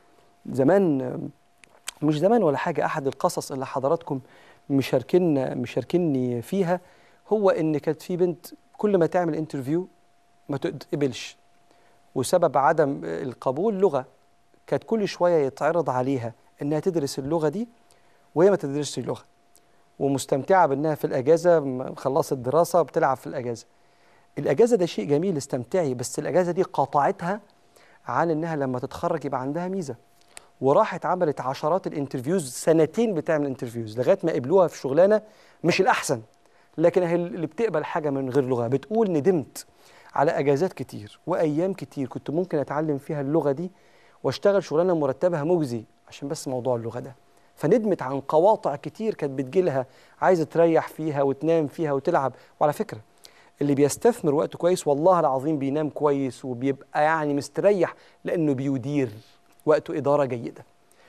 زمان مش زمان ولا حاجه احد القصص اللي حضراتكم مشاركين مشاركني فيها هو ان كانت في بنت كل ما تعمل انترفيو ما تقبلش وسبب عدم القبول لغه كانت كل شويه يتعرض عليها انها تدرس اللغه دي وهي ما تدرسش اللغه ومستمتعه بانها في الاجازه خلصت دراسه بتلعب في الاجازه الاجازه ده شيء جميل استمتعي بس الاجازه دي قاطعتها عن انها لما تتخرج يبقى عندها ميزه وراحت عملت عشرات الانترفيوز سنتين بتعمل انترفيوز لغايه ما قبلوها في شغلانه مش الاحسن لكن هي اللي بتقبل حاجه من غير لغه بتقول ندمت على اجازات كتير وايام كتير كنت ممكن اتعلم فيها اللغه دي واشتغل شغلانه مرتبها مجزي عشان بس موضوع اللغه ده فندمت عن قواطع كتير كانت بتجيلها عايزه تريح فيها وتنام فيها وتلعب وعلى فكره اللي بيستثمر وقته كويس والله العظيم بينام كويس وبيبقى يعني مستريح لانه بيدير وقته اداره جيده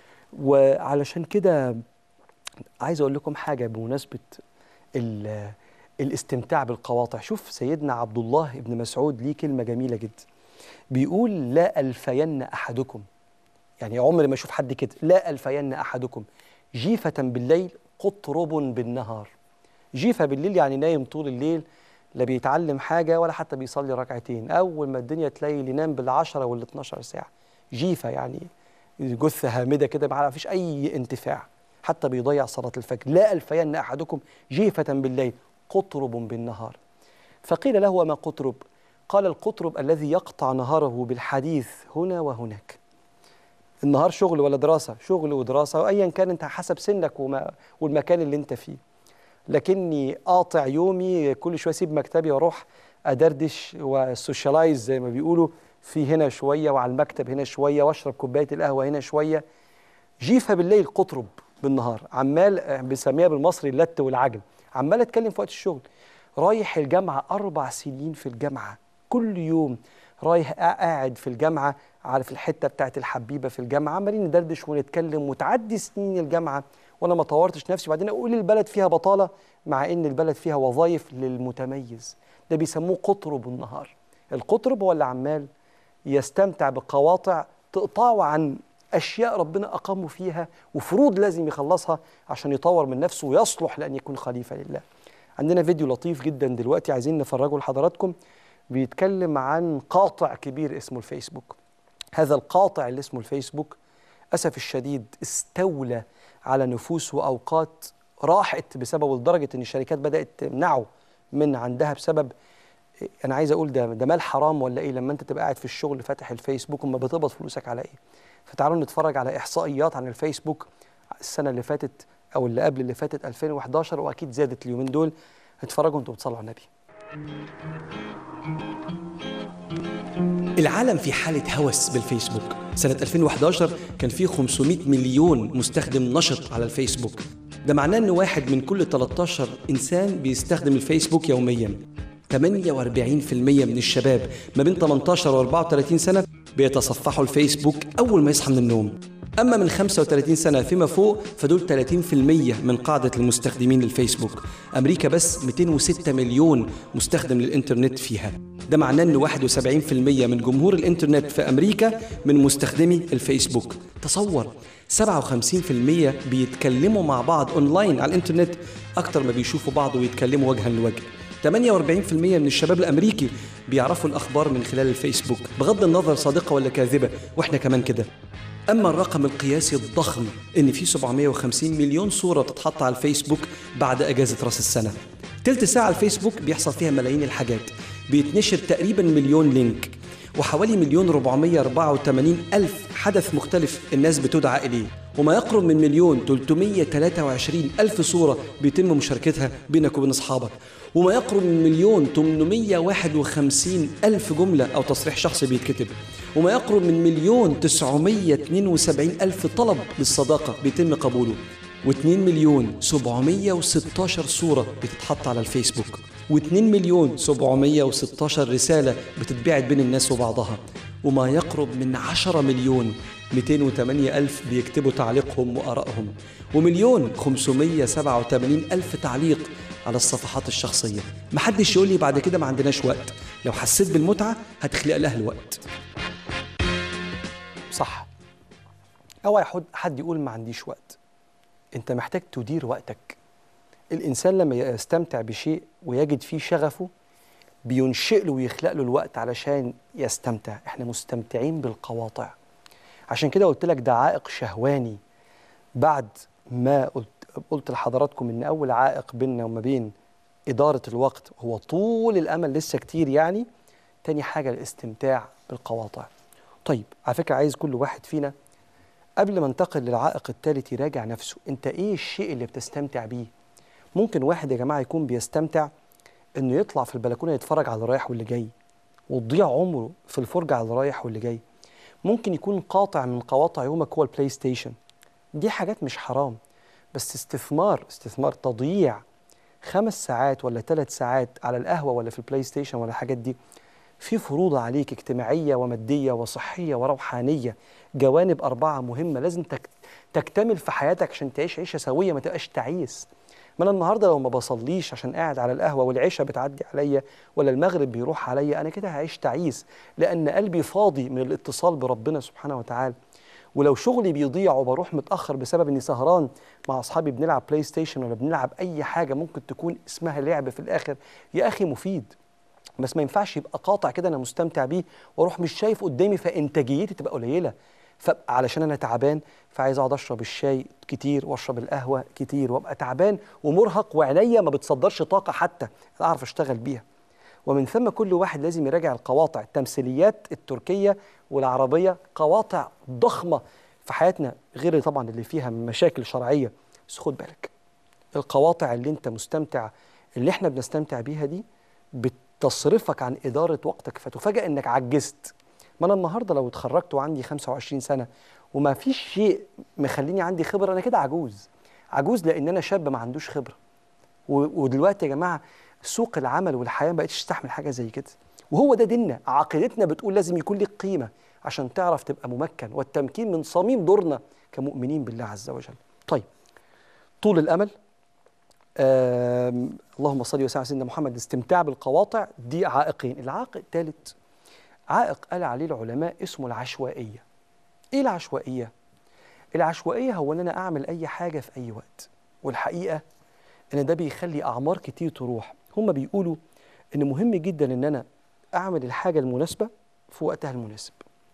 وعلشان كده عايز اقول لكم حاجه بمناسبه ال- الاستمتاع بالقواطع شوف سيدنا عبد الله بن مسعود ليه كلمه جميله جدا بيقول لا الفين احدكم يعني عمري ما اشوف حد كده لا الفين احدكم جيفه بالليل قطرب بالنهار جيفه بالليل يعني نايم طول الليل لا بيتعلم حاجه ولا حتى بيصلي ركعتين اول ما الدنيا تليل ينام بالعشرة ولا 12 ساعه جيفه يعني جثه هامده كده ما فيش اي انتفاع حتى بيضيع صلاه الفجر لا الفين احدكم جيفه بالليل قطرب بالنهار فقيل له وما قطرب قال القطرب الذي يقطع نهاره بالحديث هنا وهناك النهار شغل ولا دراسة شغل ودراسة وأيا كان أنت حسب سنك وما والمكان اللي أنت فيه لكني قاطع يومي كل شوية أسيب مكتبي وأروح أدردش وسوشيالايز زي ما بيقولوا في هنا شوية وعلى المكتب هنا شوية وأشرب كوباية القهوة هنا شوية جيفة بالليل قطرب بالنهار عمال بنسميها بالمصري اللت والعجل عمال أتكلم في وقت الشغل رايح الجامعة أربع سنين في الجامعة كل يوم رايح قاعد في الجامعة عارف الحتة بتاعت الحبيبة في الجامعة عمالين ندردش ونتكلم وتعدي سنين الجامعة وأنا ما طورتش نفسي وبعدين أقول البلد فيها بطالة مع إن البلد فيها وظائف للمتميز ده بيسموه قطرب النهار القطرب هو اللي عمال يستمتع بقواطع تقطعه عن أشياء ربنا أقامه فيها وفروض لازم يخلصها عشان يطور من نفسه ويصلح لأن يكون خليفة لله عندنا فيديو لطيف جدا دلوقتي عايزين نفرجه لحضراتكم بيتكلم عن قاطع كبير اسمه الفيسبوك هذا القاطع اللي اسمه الفيسبوك أسف الشديد استولى على نفوس وأوقات راحت بسببه لدرجة إن الشركات بدأت تمنعه من عندها بسبب أنا عايز أقول ده ده مال حرام ولا إيه لما أنت تبقى قاعد في الشغل فاتح الفيسبوك وما بتقبض فلوسك على إيه فتعالوا نتفرج على إحصائيات عن الفيسبوك السنة اللي فاتت أو اللي قبل اللي فاتت 2011 وأكيد زادت اليومين دول اتفرجوا أنتوا بتصلوا على النبي العالم في حالة هوس بالفيسبوك سنة 2011 كان في 500 مليون مستخدم نشط على الفيسبوك ده معناه ان واحد من كل 13 انسان بيستخدم الفيسبوك يوميا 48% من الشباب ما بين 18 و 34 سنة بيتصفحوا الفيسبوك أول ما يصحى من النوم أما من 35 سنة فيما فوق فدول 30% من قاعدة المستخدمين للفيسبوك أمريكا بس 206 مليون مستخدم للإنترنت فيها ده معناه أن 71% من جمهور الإنترنت في أمريكا من مستخدمي الفيسبوك تصور 57% بيتكلموا مع بعض أونلاين على الإنترنت أكتر ما بيشوفوا بعض ويتكلموا وجها لوجه 48% من الشباب الامريكي بيعرفوا الاخبار من خلال الفيسبوك بغض النظر صادقه ولا كاذبه واحنا كمان كده اما الرقم القياسي الضخم ان في 750 مليون صوره بتتحط على الفيسبوك بعد اجازه راس السنه تلت ساعه الفيسبوك بيحصل فيها ملايين الحاجات بيتنشر تقريبا مليون لينك وحوالي مليون 484 ألف حدث مختلف الناس بتدعى إليه وما يقرب من مليون 323 ألف صورة بيتم مشاركتها بينك وبين أصحابك وما يقرب من مليون 851 ألف جملة أو تصريح شخصي بيتكتب وما يقرب من مليون 972 ألف طلب للصداقة بيتم قبوله و2 مليون 716 صورة بتتحط على الفيسبوك و2 مليون 716 رسالة بتتبعت بين الناس وبعضها وما يقرب من 10 مليون 208 ألف بيكتبوا تعليقهم وآرائهم ومليون 587 ألف تعليق على الصفحات الشخصية محدش يقول لي بعد كده ما عندناش وقت لو حسيت بالمتعة هتخلق لها الوقت صح اوعى حد حد يقول ما عنديش وقت انت محتاج تدير وقتك الانسان لما يستمتع بشيء ويجد فيه شغفه بينشئ له ويخلق له الوقت علشان يستمتع احنا مستمتعين بالقواطع عشان كده قلت لك ده عائق شهواني بعد ما قلت قلت لحضراتكم ان اول عائق بيننا وما بين اداره الوقت هو طول الامل لسه كتير يعني تاني حاجه الاستمتاع بالقواطع طيب على فكره عايز كل واحد فينا قبل ما انتقل للعائق الثالث يراجع نفسه انت ايه الشيء اللي بتستمتع بيه ممكن واحد يا جماعه يكون بيستمتع انه يطلع في البلكونه يتفرج على اللي رايح واللي جاي وتضيع عمره في الفرجه على اللي رايح واللي جاي ممكن يكون قاطع من قواطع يومك هو البلاي ستيشن دي حاجات مش حرام بس استثمار استثمار تضييع خمس ساعات ولا ثلاث ساعات على القهوة ولا في البلاي ستيشن ولا الحاجات دي في فروض عليك اجتماعية ومادية وصحية وروحانية جوانب أربعة مهمة لازم تك تكتمل في حياتك عشان تعيش عيشة سوية ما تبقاش تعيس ما أنا النهاردة لو ما بصليش عشان قاعد على القهوة والعشاء بتعدي عليا ولا المغرب بيروح عليا أنا كده هعيش تعيس لأن قلبي فاضي من الاتصال بربنا سبحانه وتعالى ولو شغلي بيضيع وبروح متاخر بسبب اني سهران مع اصحابي بنلعب بلاي ستيشن ولا بنلعب اي حاجه ممكن تكون اسمها لعب في الاخر يا اخي مفيد بس ما ينفعش يبقى قاطع كده انا مستمتع بيه واروح مش شايف قدامي فانتاجيتي تبقى قليله فعلشان انا تعبان فعايز اقعد اشرب الشاي كتير واشرب القهوه كتير وابقى تعبان ومرهق وعينيا ما بتصدرش طاقه حتى اعرف اشتغل بيها ومن ثم كل واحد لازم يراجع القواطع التمثيليات التركية والعربية قواطع ضخمة في حياتنا غير طبعا اللي فيها مشاكل شرعية بس خد بالك القواطع اللي انت مستمتع اللي احنا بنستمتع بيها دي بتصرفك عن إدارة وقتك فتفاجأ انك عجزت ما انا النهارده لو اتخرجت وعندي 25 سنة وما فيش شيء مخليني عندي خبرة انا كده عجوز عجوز لان انا شاب ما عندوش خبرة و- ودلوقتي يا جماعه سوق العمل والحياه ما بقتش تستحمل حاجه زي كده وهو ده ديننا عقيدتنا بتقول لازم يكون لك قيمه عشان تعرف تبقى ممكن والتمكين من صميم دورنا كمؤمنين بالله عز وجل طيب طول الامل آم، اللهم صل وسلم على سيدنا محمد الاستمتاع بالقواطع دي عائقين العائق الثالث عائق قال عليه العلماء اسمه العشوائيه ايه العشوائيه العشوائيه هو ان انا اعمل اي حاجه في اي وقت والحقيقه ان ده بيخلي اعمار كتير تروح هم بيقولوا ان مهم جدا ان انا اعمل الحاجه المناسبه في وقتها المناسب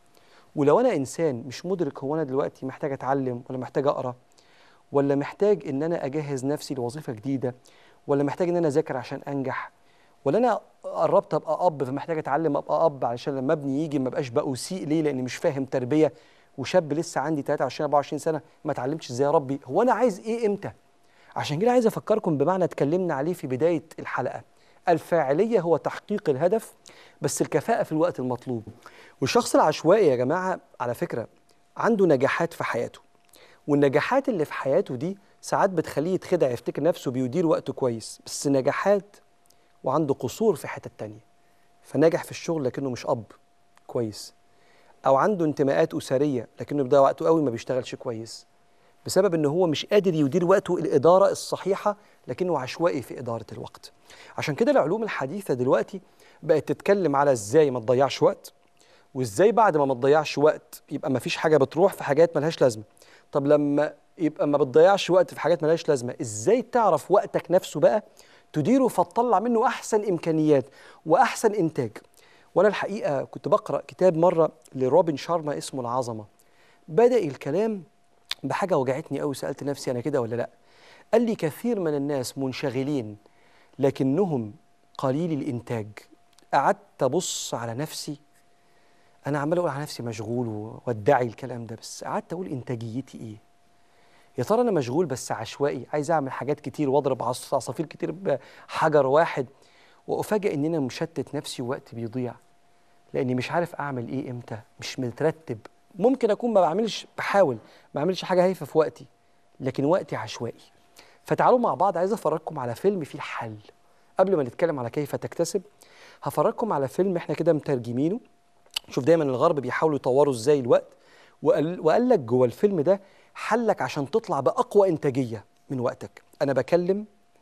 ولو انا انسان مش مدرك هو انا دلوقتي محتاج اتعلم ولا محتاج اقرا ولا محتاج ان انا اجهز نفسي لوظيفه جديده ولا محتاج ان انا اذاكر عشان انجح ولا انا قربت ابقى اب فمحتاج اتعلم ابقى اب علشان لما ابني يجي ما بقاش بأسيء ليه لاني مش فاهم تربيه وشاب لسه عندي 23 24 سنه ما اتعلمتش ازاي اربي هو انا عايز ايه امتى عشان كده عايز افكركم بمعنى اتكلمنا عليه في بدايه الحلقه الفاعليه هو تحقيق الهدف بس الكفاءه في الوقت المطلوب والشخص العشوائي يا جماعه على فكره عنده نجاحات في حياته والنجاحات اللي في حياته دي ساعات بتخليه يتخدع يفتكر نفسه بيدير وقته كويس بس نجاحات وعنده قصور في حتة تانية فنجح في الشغل لكنه مش أب كويس أو عنده انتماءات أسرية لكنه بيضيع وقته قوي ما بيشتغلش كويس بسبب ان هو مش قادر يدير وقته الاداره الصحيحه لكنه عشوائي في اداره الوقت عشان كده العلوم الحديثه دلوقتي بقت تتكلم على ازاي ما تضيعش وقت وازاي بعد ما ما تضيعش وقت يبقى ما فيش حاجه بتروح في حاجات ملهاش لازمه طب لما يبقى ما بتضيعش وقت في حاجات ملهاش لازمه ازاي تعرف وقتك نفسه بقى تديره فتطلع منه احسن امكانيات واحسن انتاج وانا الحقيقه كنت بقرا كتاب مره لروبن شارما اسمه العظمه بدا الكلام بحاجه وجعتني قوي سالت نفسي انا كده ولا لا قال لي كثير من الناس منشغلين لكنهم قليل الانتاج قعدت ابص على نفسي انا عمال اقول على نفسي مشغول وادعي الكلام ده بس قعدت اقول انتاجيتي ايه يا ترى انا مشغول بس عشوائي عايز اعمل حاجات كتير واضرب عص- عصافير كتير بحجر واحد وافاجئ ان انا مشتت نفسي ووقتي بيضيع لاني مش عارف اعمل ايه امتى مش مترتب ممكن اكون ما بعملش بحاول ما بعملش حاجه هايفه في وقتي لكن وقتي عشوائي فتعالوا مع بعض عايز افرجكم على فيلم فيه الحل قبل ما نتكلم على كيف تكتسب هفرجكم على فيلم احنا كده مترجمينه شوف دايما الغرب بيحاولوا يطوروا ازاي الوقت وقال, وقال لك جوه الفيلم ده حلك عشان تطلع باقوى انتاجيه من وقتك انا بكلم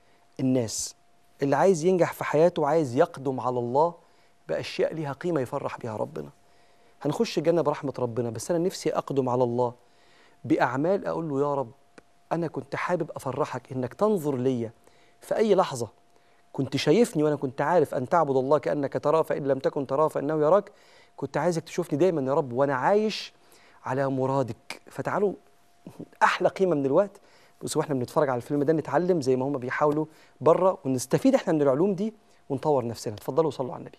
الناس اللي عايز ينجح في حياته وعايز يقدم على الله باشياء ليها قيمه يفرح بيها ربنا هنخش الجنه برحمه ربنا بس انا نفسي اقدم على الله باعمال اقول له يا رب انا كنت حابب افرحك انك تنظر ليا في اي لحظه كنت شايفني وانا كنت عارف ان تعبد الله كانك تراه فان لم تكن تراه فانه يراك كنت عايزك تشوفني دايما يا رب وانا عايش على مرادك فتعالوا احلى قيمه من الوقت بس واحنا بنتفرج على الفيلم ده نتعلم زي ما هم بيحاولوا بره ونستفيد احنا من العلوم دي ونطور نفسنا اتفضلوا وصلوا على النبي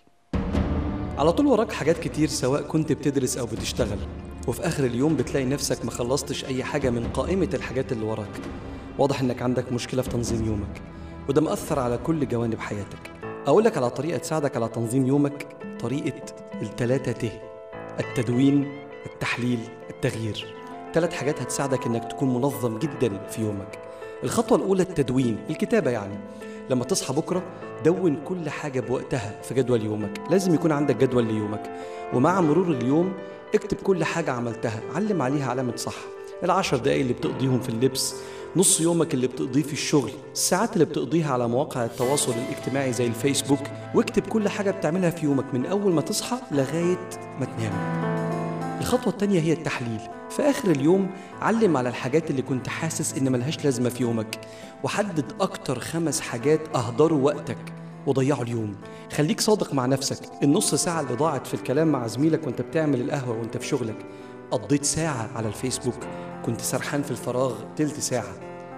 على طول وراك حاجات كتير سواء كنت بتدرس أو بتشتغل وفي آخر اليوم بتلاقي نفسك ما خلصتش أي حاجة من قائمة الحاجات اللي وراك واضح إنك عندك مشكلة في تنظيم يومك وده مأثر على كل جوانب حياتك أقول لك على طريقة تساعدك على تنظيم يومك طريقة التلاتة ت التدوين التحليل التغيير ثلاث حاجات هتساعدك انك تكون منظم جدا في يومك الخطوة الأولى التدوين الكتابة يعني لما تصحى بكرة دون كل حاجة بوقتها في جدول يومك لازم يكون عندك جدول ليومك ومع مرور اليوم اكتب كل حاجة عملتها علم عليها علامة صح العشر دقايق اللي بتقضيهم في اللبس نص يومك اللي بتقضيه في الشغل الساعات اللي بتقضيها على مواقع التواصل الاجتماعي زي الفيسبوك واكتب كل حاجة بتعملها في يومك من أول ما تصحى لغاية ما تنام الخطوة التانية هي التحليل في آخر اليوم علم على الحاجات اللي كنت حاسس إن ملهاش لازمة في يومك وحدد أكتر خمس حاجات أهدروا وقتك وضيعوا اليوم خليك صادق مع نفسك النص ساعة اللي ضاعت في الكلام مع زميلك وانت بتعمل القهوة وانت في شغلك قضيت ساعة على الفيسبوك كنت سرحان في الفراغ تلت ساعة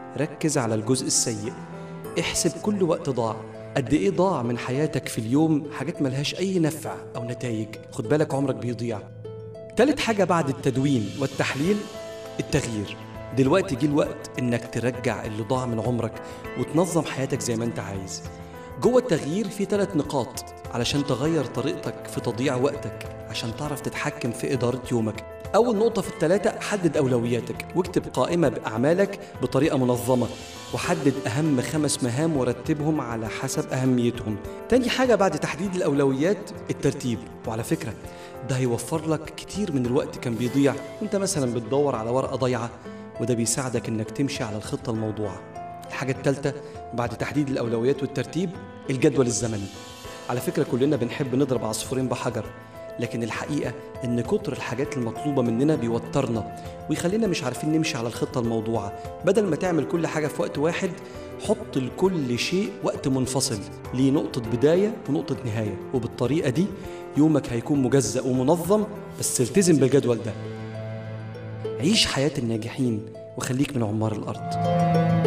ركز على الجزء السيء احسب كل وقت ضاع قد ايه ضاع من حياتك في اليوم حاجات ملهاش اي نفع او نتائج خد بالك عمرك بيضيع تالت حاجة بعد التدوين والتحليل التغيير دلوقتي جه الوقت انك ترجع اللي ضاع من عمرك وتنظم حياتك زي ما انت عايز جوه التغيير في ثلاث نقاط علشان تغير طريقتك في تضييع وقتك عشان تعرف تتحكم في إدارة يومك أول نقطة في الثلاثة حدد أولوياتك واكتب قائمة بأعمالك بطريقة منظمة وحدد أهم خمس مهام ورتبهم على حسب أهميتهم تاني حاجة بعد تحديد الأولويات الترتيب وعلى فكرة ده هيوفر لك كتير من الوقت كان بيضيع وانت مثلا بتدور على ورقة ضايعة وده بيساعدك انك تمشي على الخطة الموضوعة الحاجة الثالثة بعد تحديد الأولويات والترتيب الجدول الزمني على فكرة كلنا بنحب نضرب عصفورين بحجر لكن الحقيقة إن كتر الحاجات المطلوبة مننا بيوترنا ويخلينا مش عارفين نمشي على الخطة الموضوعة بدل ما تعمل كل حاجة في وقت واحد حط لكل شيء وقت منفصل ليه نقطة بداية ونقطة نهاية وبالطريقة دي يومك هيكون مجزأ ومنظم بس التزم بالجدول ده عيش حياة الناجحين وخليك من عمار الأرض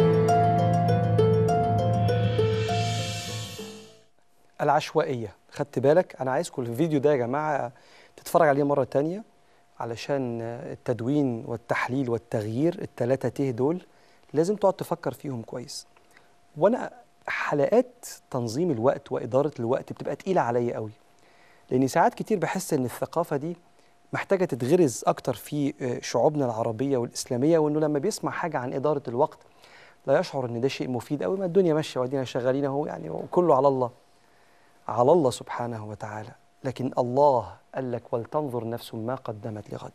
العشوائية خدت بالك أنا عايزكم الفيديو ده يا جماعة تتفرج عليه مرة تانية علشان التدوين والتحليل والتغيير التلاتة ته دول لازم تقعد تفكر فيهم كويس وأنا حلقات تنظيم الوقت وإدارة الوقت بتبقى تقيلة عليا قوي لأن ساعات كتير بحس إن الثقافة دي محتاجة تتغرز أكتر في شعوبنا العربية والإسلامية وإنه لما بيسمع حاجة عن إدارة الوقت لا يشعر إن ده شيء مفيد قوي ما الدنيا ماشية وادينا شغالين أهو يعني وكله على الله على الله سبحانه وتعالى لكن الله قال لك ولتنظر نفس ما قدمت لغد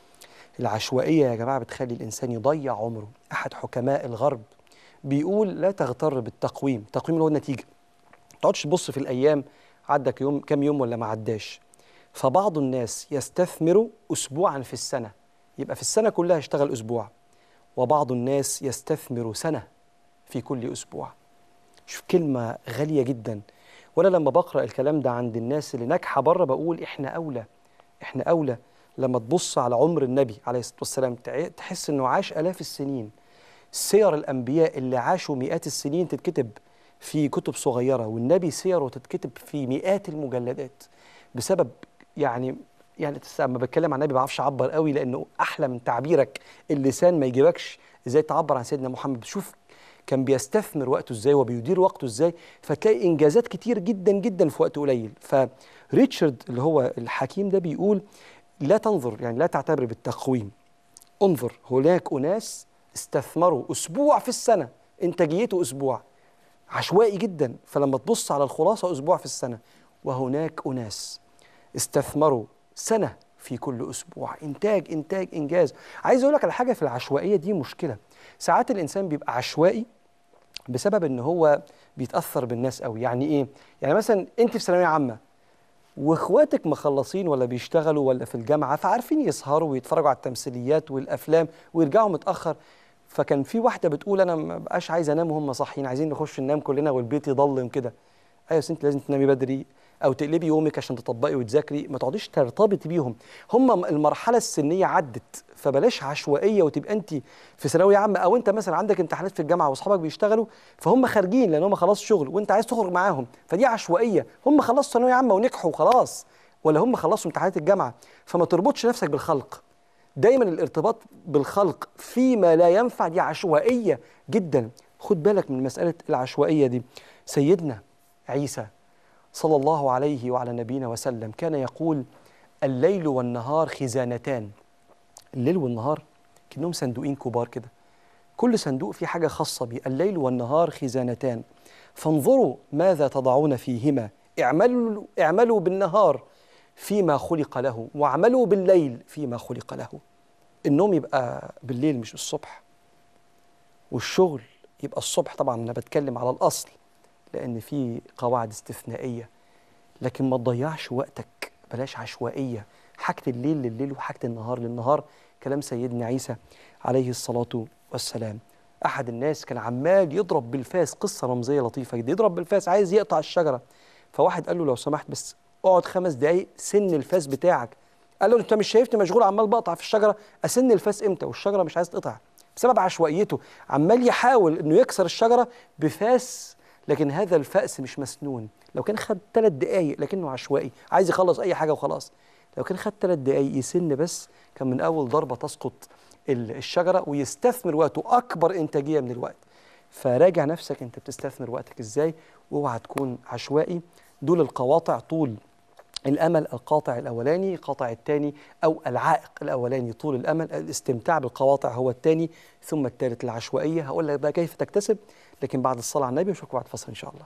العشوائية يا جماعة بتخلي الإنسان يضيع عمره أحد حكماء الغرب بيقول لا تغتر بالتقويم التقويم اللي هو النتيجة ما تقعدش تبص في الأيام عدك يوم كام يوم ولا ما عداش فبعض الناس يستثمر أسبوعا في السنة يبقى في السنة كلها يشتغل أسبوع وبعض الناس يستثمر سنة في كل أسبوع شوف كلمة غالية جدا وانا لما بقرا الكلام ده عند الناس اللي ناجحه بره بقول احنا اولى احنا اولى لما تبص على عمر النبي عليه الصلاه والسلام تحس انه عاش الاف السنين سير الانبياء اللي عاشوا مئات السنين تتكتب في كتب صغيره والنبي سيره تتكتب في مئات المجلدات بسبب يعني يعني لما بتكلم عن النبي ما بعرفش اعبر قوي لانه احلى من تعبيرك اللسان ما يجيبكش ازاي تعبر عن سيدنا محمد شوف كان بيستثمر وقته ازاي وبيدير وقته ازاي فتلاقي انجازات كتير جدا جدا في وقت قليل فريتشارد اللي هو الحكيم ده بيقول لا تنظر يعني لا تعتبر بالتقويم انظر هناك اناس استثمروا اسبوع في السنه انتاجيته اسبوع عشوائي جدا فلما تبص على الخلاصه اسبوع في السنه وهناك اناس استثمروا سنه في كل اسبوع انتاج انتاج انجاز عايز اقول لك على حاجه في العشوائيه دي مشكله ساعات الانسان بيبقى عشوائي بسبب ان هو بيتاثر بالناس قوي يعني ايه يعني مثلا انت في ثانويه عامه واخواتك مخلصين ولا بيشتغلوا ولا في الجامعه فعارفين يسهروا ويتفرجوا على التمثيليات والافلام ويرجعوا متاخر فكان في واحده بتقول انا ما بقاش عايزه انام وهم صاحيين عايزين نخش ننام كلنا والبيت يضلم كده ايوه انت لازم تنامي بدري او تقلبي يومك عشان تطبقي وتذاكري ما تقعديش ترتبطي بيهم هم المرحله السنيه عدت فبلاش عشوائيه وتبقى انت في ثانويه عامه او انت مثلا عندك امتحانات في الجامعه واصحابك بيشتغلوا فهم خارجين لان هم خلاص شغل وانت عايز تخرج معاهم فدي عشوائيه هم خلصوا ثانويه عامه ونجحوا وخلاص ولا هم خلصوا امتحانات الجامعه فما تربطش نفسك بالخلق دايما الارتباط بالخلق فيما لا ينفع دي عشوائيه جدا خد بالك من مساله العشوائيه دي سيدنا عيسى صلى الله عليه وعلى نبينا وسلم كان يقول الليل والنهار خزانتان الليل والنهار كأنهم صندوقين كبار كده كل صندوق فيه حاجة خاصة بيه الليل والنهار خزانتان فانظروا ماذا تضعون فيهما اعملوا اعملوا بالنهار فيما خلق له واعملوا بالليل فيما خلق له النوم يبقى بالليل مش الصبح والشغل يبقى الصبح طبعا انا بتكلم على الاصل لان في قواعد استثنائيه لكن ما تضيعش وقتك بلاش عشوائيه حاجه الليل لليل وحاجه النهار للنهار كلام سيدنا عيسى عليه الصلاه والسلام احد الناس كان عمال يضرب بالفاس قصه رمزيه لطيفه جدا يضرب بالفاس عايز يقطع الشجره فواحد قال له لو سمحت بس اقعد خمس دقايق سن الفاس بتاعك قال له انت مش شايفني مشغول عمال بقطع في الشجره اسن الفاس امتى والشجره مش عايز تقطع بسبب عشوائيته عمال يحاول انه يكسر الشجره بفاس لكن هذا الفأس مش مسنون لو كان خد ثلاث دقايق لكنه عشوائي عايز يخلص اي حاجه وخلاص لو كان خد ثلاث دقايق يسن بس كان من اول ضربه تسقط ال- الشجره ويستثمر وقته اكبر انتاجيه من الوقت فراجع نفسك انت بتستثمر وقتك ازاي واوعى تكون عشوائي دول القواطع طول الامل القاطع الاولاني قاطع الثاني او العائق الاولاني طول الامل الاستمتاع بالقواطع هو الثاني ثم الثالث العشوائيه هقول لك بقى كيف تكتسب لكن بعد الصلاه على النبي واشوفكم بعد فصل ان شاء الله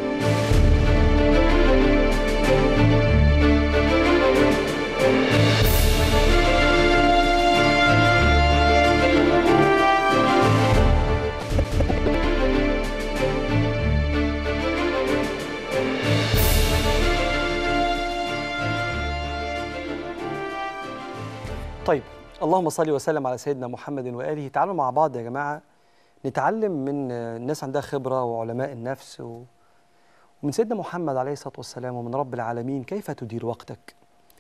طيب اللهم صل وسلم على سيدنا محمد واله تعالوا مع بعض يا جماعه نتعلم من آه، الناس عندها خبره وعلماء النفس و... ومن سيدنا محمد عليه الصلاه والسلام ومن رب العالمين كيف تدير وقتك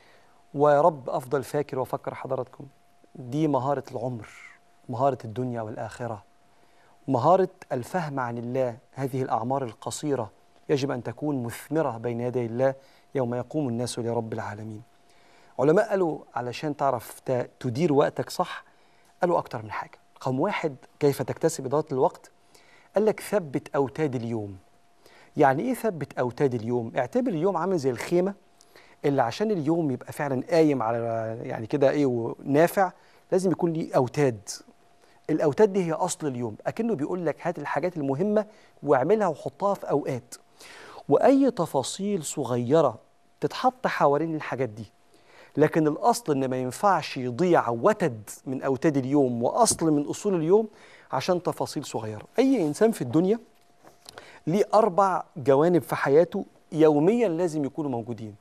ويا رب افضل فاكر وافكر حضراتكم دي مهاره العمر مهاره الدنيا والاخره مهاره الفهم عن الله هذه الاعمار القصيره يجب ان تكون مثمره بين يدي الله يوم يقوم الناس لرب العالمين علماء قالوا علشان تعرف ت- تدير وقتك صح قالوا أكتر من حاجة رقم واحد كيف تكتسب إدارة الوقت قال لك ثبت أوتاد اليوم يعني إيه ثبت أوتاد اليوم اعتبر اليوم عامل زي الخيمة اللي عشان اليوم يبقى فعلا قايم على يعني كده إيه ونافع لازم يكون ليه أوتاد الأوتاد دي هي أصل اليوم أكنه بيقول لك هات الحاجات المهمة واعملها وحطها في أوقات وأي تفاصيل صغيرة تتحط حوالين الحاجات دي لكن الاصل ان ما ينفعش يضيع وتد من اوتاد اليوم واصل من اصول اليوم عشان تفاصيل صغيره اي انسان في الدنيا ليه اربع جوانب في حياته يوميا لازم يكونوا موجودين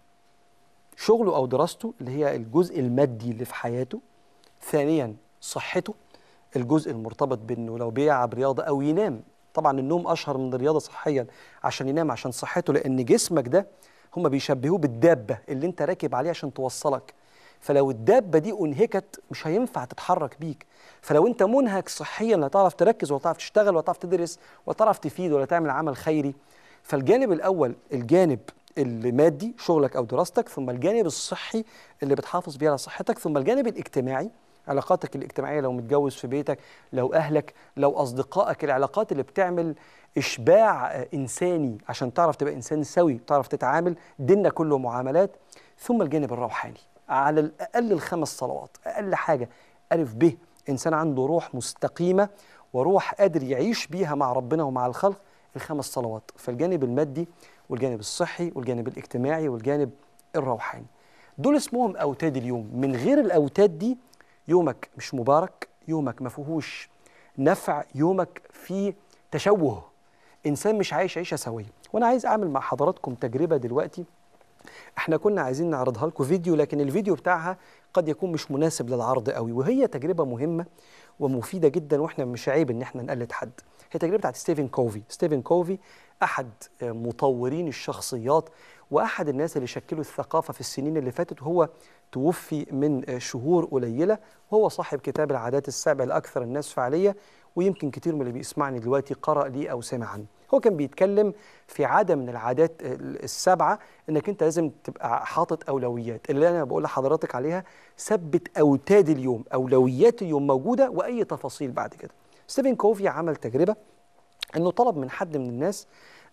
شغله او دراسته اللي هي الجزء المادي اللي في حياته ثانيا صحته الجزء المرتبط بانه لو بيلعب رياضه او ينام طبعا النوم اشهر من الرياضه صحيا عشان ينام عشان صحته لان جسمك ده هم بيشبهوه بالدابه اللي انت راكب عليها عشان توصلك فلو الدابه دي انهكت مش هينفع تتحرك بيك فلو انت منهك صحيا لا تعرف تركز ولا تعرف تشتغل ولا تعرف تدرس ولا تعرف تفيد ولا تعمل عمل خيري فالجانب الاول الجانب المادي شغلك او دراستك ثم الجانب الصحي اللي بتحافظ بيه على صحتك ثم الجانب الاجتماعي علاقاتك الاجتماعيه لو متجوز في بيتك لو اهلك لو اصدقائك العلاقات اللي بتعمل اشباع آه، انساني عشان تعرف تبقى انسان سوي تعرف تتعامل ديننا كله معاملات ثم الجانب الروحاني على الاقل الخمس صلوات اقل حاجه الف ب انسان عنده روح مستقيمه وروح قادر يعيش بيها مع ربنا ومع الخلق الخمس صلوات فالجانب المادي والجانب الصحي والجانب الاجتماعي والجانب الروحاني دول اسمهم اوتاد اليوم من غير الاوتاد دي يومك مش مبارك يومك ما فيهوش نفع يومك فيه تشوه انسان مش عايش عيشه سويه وانا عايز اعمل مع حضراتكم تجربه دلوقتي احنا كنا عايزين نعرضها لكم فيديو لكن الفيديو بتاعها قد يكون مش مناسب للعرض قوي وهي تجربه مهمه ومفيده جدا واحنا مش عيب ان احنا نقلد حد هي تجربه بتاعت ستيفن كوفي ستيفن كوفي احد آه، مطورين الشخصيات واحد الناس اللي شكلوا الثقافه في السنين اللي فاتت وهو توفي من آه، شهور قليله وهو صاحب كتاب العادات السبع الاكثر الناس فعاليه ويمكن كتير من اللي بيسمعني دلوقتي قرأ ليه او سمع عنه هو كان بيتكلم في عاده من العادات السبعه انك انت لازم تبقى حاطط اولويات اللي انا بقول لحضرتك عليها ثبت اوتاد اليوم اولويات اليوم موجوده واي تفاصيل بعد كده ستيفن كوفي عمل تجربه انه طلب من حد من الناس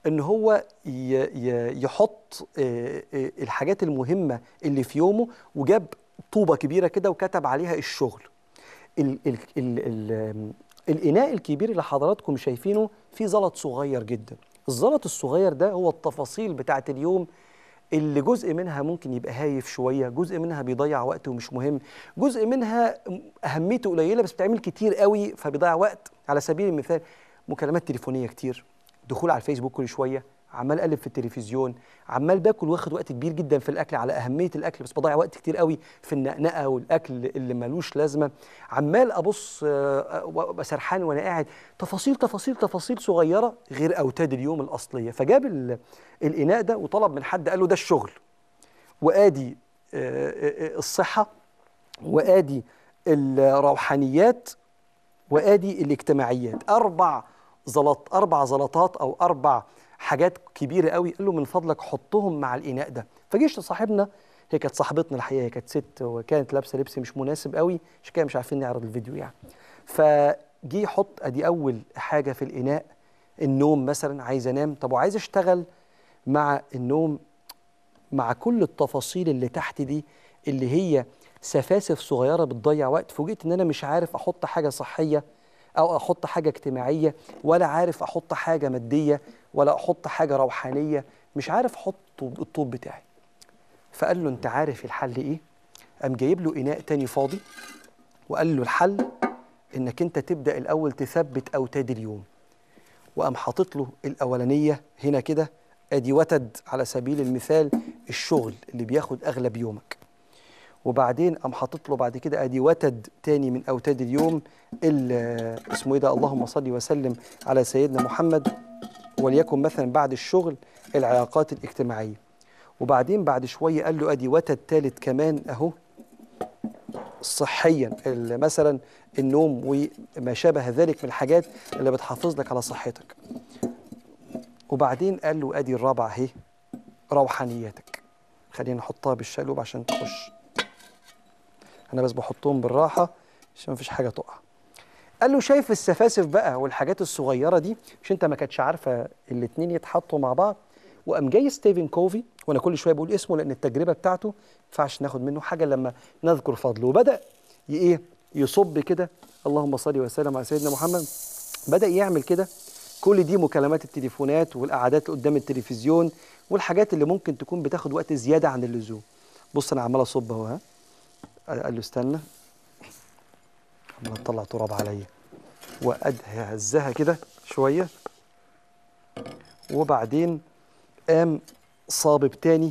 ان هو ي- ي- يحط آه، آه، الحاجات المهمه اللي في يومه وجاب طوبه كبيره كده وكتب عليها الشغل ال ال ال ال الاناء الكبير اللي حضراتكم شايفينه فيه زلط صغير جدا الزلط الصغير ده هو التفاصيل بتاعه اليوم اللي جزء منها ممكن يبقى هايف شويه جزء منها بيضيع وقت ومش مهم جزء منها اهميته قليله بس بتعمل كتير قوي فبيضيع وقت على سبيل المثال مكالمات تليفونيه كتير دخول على الفيسبوك كل شويه عمال اقلب في التلفزيون عمال باكل واخد وقت كبير جدا في الاكل على اهميه الاكل بس بضيع وقت كتير قوي في النقنقه والاكل اللي ملوش لازمه عمال ابص آه، آه، وابقى سرحان وانا قاعد تفاصيل تفاصيل تفاصيل صغيره غير اوتاد اليوم الاصليه فجاب ال- الاناء ده وطلب من حد قال له ده الشغل وادي آه، آه، آه، الصحه وادي الروحانيات وادي الاجتماعيات اربع زلط اربع زلطات او اربع حاجات كبيره قوي قال له من فضلك حطهم مع الاناء ده فجيش صاحبنا هي كانت صاحبتنا الحقيقه هي كانت ست وكانت لابسه لبس مش مناسب قوي عشان كده مش عارفين نعرض الفيديو يعني فجي يحط ادي اول حاجه في الاناء النوم مثلا عايز انام طب وعايز اشتغل مع النوم مع كل التفاصيل اللي تحت دي اللي هي سفاسف صغيره بتضيع وقت فوجئت ان انا مش عارف احط حاجه صحيه او احط حاجه اجتماعيه ولا عارف احط حاجه ماديه ولا احط حاجه روحانيه مش عارف احط الطوب بتاعي فقال له انت عارف الحل ايه قام جايب له اناء تاني فاضي وقال له الحل انك انت تبدا الاول تثبت اوتاد اليوم وقام حاطط له الاولانيه هنا كده ادي وتد على سبيل المثال الشغل اللي بياخد اغلب يومك وبعدين قام حاطط له بعد كده ادي وتد تاني من اوتاد اليوم ال- اسمه ايه ده اللهم صل وسلم على سيدنا محمد وليكن مثلا بعد الشغل العلاقات الاجتماعيه وبعدين بعد شويه قال له ادي وتد تالت كمان اهو صحيا ال- مثلا النوم وما شابه ذلك من الحاجات اللي بتحافظ لك على صحتك وبعدين قال له ادي الرابعه اهي روحانياتك خلينا نحطها بالشقلوب عشان تخش انا بس بحطهم بالراحه عشان مفيش حاجه تقع قال له شايف السفاسف بقى والحاجات الصغيره دي مش انت ما كانتش عارفه الاتنين يتحطوا مع بعض وقام جاي ستيفن كوفي وانا كل شويه بقول اسمه لان التجربه بتاعته ما ينفعش ناخد منه حاجه لما نذكر فضله وبدا ي- ايه يصب كده اللهم صل وسلم على سيدنا محمد بدا يعمل كده كل دي مكالمات التليفونات والقعدات اللي قدام التلفزيون والحاجات اللي ممكن تكون بتاخد وقت زياده عن اللزوم بص انا عمال اصب اهو ها قال له استنى عمال اطلع تراب عليا وهزها كده شويه وبعدين قام صابب تاني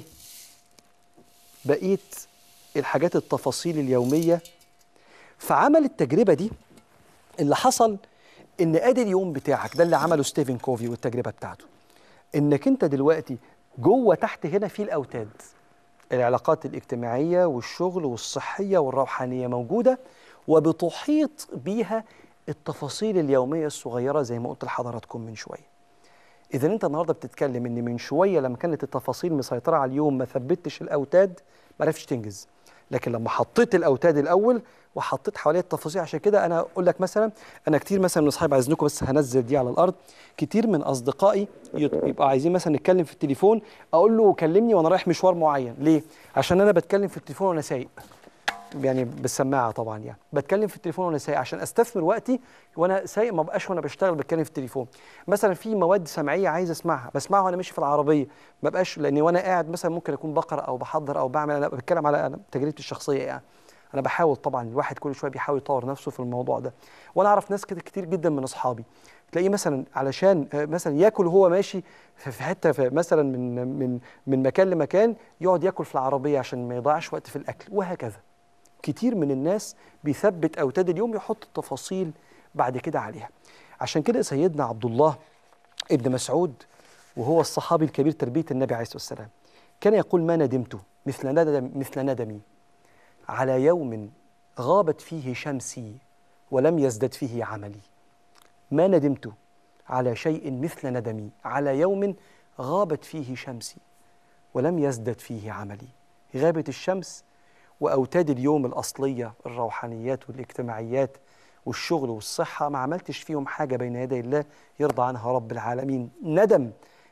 بقيت الحاجات التفاصيل اليوميه فعمل التجربه دي اللي حصل ان ادي اليوم بتاعك ده اللي عمله ستيفن كوفي والتجربه بتاعته انك انت دلوقتي جوه تحت هنا في الاوتاد العلاقات الاجتماعيه والشغل والصحيه والروحانيه موجوده وبتحيط بيها التفاصيل اليوميه الصغيره زي ما قلت لحضراتكم من شويه اذا انت النهارده بتتكلم ان من شويه لما كانت التفاصيل مسيطره على اليوم ما ثبتش الاوتاد ما عرفتش تنجز لكن لما حطيت الاوتاد الاول وحطيت حواليها التفاصيل عشان كده انا اقول لك مثلا انا كتير مثلا من اصحابي عايزينكم بس هنزل دي على الارض كتير من اصدقائي يط- يبقى عايزين مثلا نتكلم في التليفون اقول له كلمني وانا رايح مشوار معين ليه عشان انا بتكلم في التليفون وانا سايق يعني بالسماعه طبعا يعني بتكلم في التليفون وانا سايق عشان استثمر وقتي وانا سايق ما بقاش وانا بشتغل بتكلم في التليفون مثلا في مواد سمعيه عايز اسمعها بسمعها وانا ماشي في العربيه ما بقاش لاني وانا قاعد مثلا ممكن اكون بقرا او بحضر او بعمل انا بتكلم على أنا تجربتي الشخصيه يعني انا بحاول طبعا الواحد كل شويه بيحاول يطور نفسه في الموضوع ده وانا اعرف ناس كده كتير جدا من اصحابي تلاقيه مثلا علشان آه، مثلا ياكل وهو ماشي في في حته في مثلا من من من مكان لمكان يقعد ياكل في العربيه عشان ما يضيعش وقت في الاكل وهكذا كتير من الناس بيثبت اوتاد اليوم يحط التفاصيل بعد كده عليها عشان كده سيدنا عبد الله ابن مسعود وهو الصحابي الكبير تربيه النبي عليه الصلاه والسلام كان يقول ما ندمت مثل ندم مثل ندمي على يوم غابت فيه شمسي ولم يزدد فيه عملي ما ندمت على شيء مثل ندمي على يوم غابت فيه شمسي ولم يزدد فيه عملي غابت الشمس واوتاد اليوم الاصليه الروحانيات والاجتماعيات والشغل والصحه ما عملتش فيهم حاجه بين يدي الله يرضى عنها رب العالمين ندم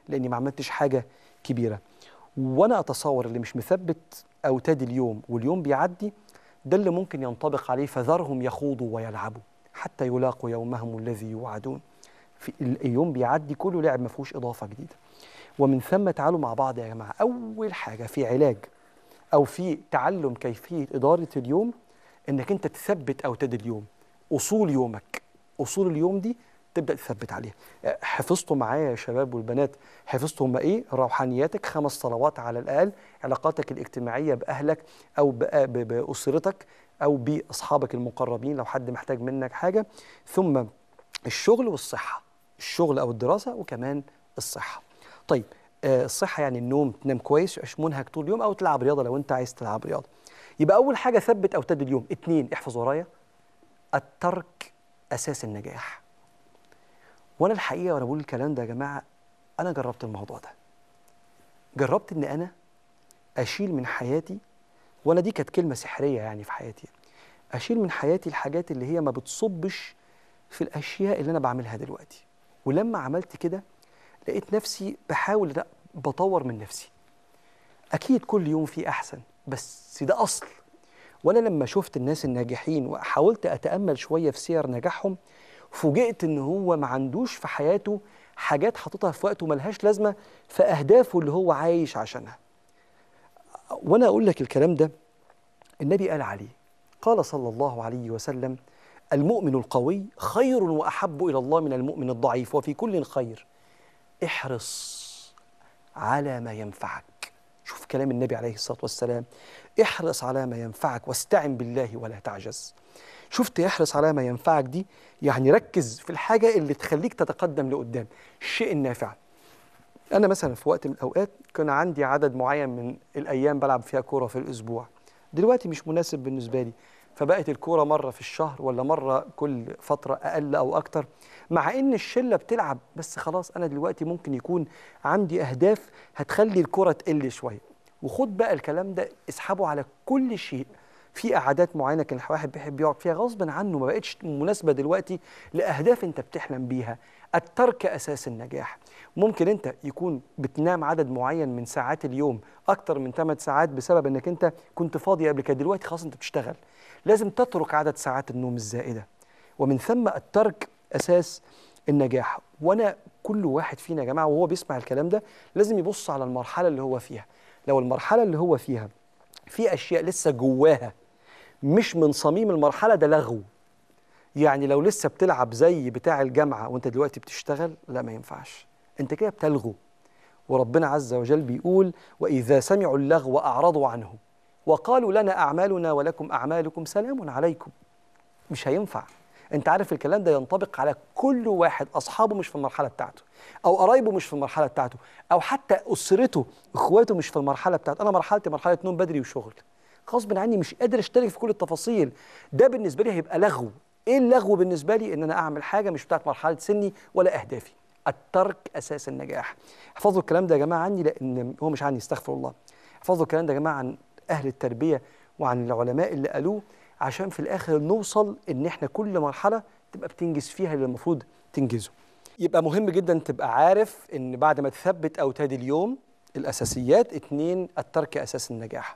لاني ما عملتش حاجه كبيره وانا اتصور اللي مش مثبت اوتاد اليوم واليوم بيعدي ده اللي ممكن ينطبق عليه فذرهم يخوضوا ويلعبوا حتى يلاقوا يومهم الذي يوعدون في اليوم بيعدي كله لعب ما فيهوش اضافه جديده ومن ثم تعالوا مع بعض يا جماعه اول حاجه في علاج او في تعلم كيفيه اداره اليوم انك انت تثبت اوتاد اليوم اصول يومك اصول اليوم دي تبدا تثبت عليها حفظتوا معايا يا شباب والبنات حفظتوا هم ايه روحانياتك خمس صلوات على الاقل علاقاتك الاجتماعيه باهلك او بأ- ب- باسرتك او باصحابك المقربين لو حد محتاج منك حاجه ثم الشغل والصحه الشغل او الدراسه وكمان الصحه طيب آه الصحه يعني النوم تنام كويس مش منهك طول اليوم او تلعب رياضه لو انت عايز تلعب رياضه يبقى اول حاجه ثبت اوتاد اليوم اتنين احفظ ورايا الترك اساس النجاح وانا الحقيقه وانا بقول الكلام ده يا جماعه انا جربت الموضوع ده جربت ان انا اشيل من حياتي ولا دي كانت كلمه سحريه يعني في حياتي اشيل من حياتي الحاجات اللي هي ما بتصبش في الاشياء اللي انا بعملها دلوقتي ولما عملت كده لقيت نفسي بحاول إن أنا بطور من نفسي اكيد كل يوم في احسن بس ده اصل وانا لما شفت الناس الناجحين وحاولت اتامل شويه في سير نجاحهم فوجئت ان هو ما عندوش في حياته حاجات حاططها في وقته ملهاش لازمه في اهدافه اللي هو عايش عشانها وانا اقول لك الكلام ده النبي قال عليه قال صلى الله عليه وسلم المؤمن القوي خير واحب الى الله من المؤمن الضعيف وفي كل خير احرص على ما ينفعك شوف كلام النبي عليه الصلاه والسلام احرص على ما ينفعك واستعن بالله ولا تعجز شفت احرص على ما ينفعك دي يعني ركز في الحاجه اللي تخليك تتقدم لقدام الشيء النافع انا مثلا في وقت من الاوقات كان عندي عدد معين من الايام بلعب فيها كوره في الاسبوع دلوقتي مش مناسب بالنسبه لي فبقت الكوره مره في الشهر ولا مره كل فتره اقل او اكتر مع ان الشله بتلعب بس خلاص انا دلوقتي ممكن يكون عندي اهداف هتخلي الكوره تقل شويه وخد بقى الكلام ده اسحبه على كل شيء في قعدات معينه كان الواحد بيحب يقعد فيها غصبا عنه ما بقتش مناسبه دلوقتي لاهداف انت بتحلم بيها الترك اساس النجاح ممكن انت يكون بتنام عدد معين من ساعات اليوم اكتر من 8 ساعات بسبب انك انت كنت فاضي قبل كده دلوقتي خلاص انت بتشتغل لازم تترك عدد ساعات النوم الزائده ومن ثم الترك اساس النجاح وانا كل واحد فينا يا جماعه وهو بيسمع الكلام ده لازم يبص على المرحله اللي هو فيها لو المرحله اللي هو فيها في اشياء لسه جواها مش من صميم المرحله ده لغو يعني لو لسه بتلعب زي بتاع الجامعه وانت دلوقتي بتشتغل لا ما ينفعش انت كده بتلغو وربنا عز وجل بيقول واذا سمعوا اللغو اعرضوا عنه وقالوا لنا اعمالنا ولكم اعمالكم سلام عليكم مش هينفع انت عارف الكلام ده ينطبق على كل واحد اصحابه مش في المرحله بتاعته او قرايبه مش في المرحله بتاعته او حتى اسرته اخواته مش في المرحله بتاعته انا مرحلتي مرحله نوم بدري وشغل غصب عني مش قادر اشترك في كل التفاصيل ده بالنسبه لي هيبقى لغو ايه اللغو بالنسبه لي ان انا اعمل حاجه مش بتاعت مرحله سني ولا اهدافي الترك اساس النجاح احفظوا الكلام ده يا جماعه عني لان هو مش عني استغفر الله احفظوا الكلام ده يا جماعه عن اهل التربيه وعن العلماء اللي قالوه عشان في الاخر نوصل ان احنا كل مرحله تبقى بتنجز فيها اللي المفروض تنجزه يبقى مهم جدا تبقى عارف ان بعد ما تثبت اوتاد اليوم الاساسيات اتنين الترك اساس النجاح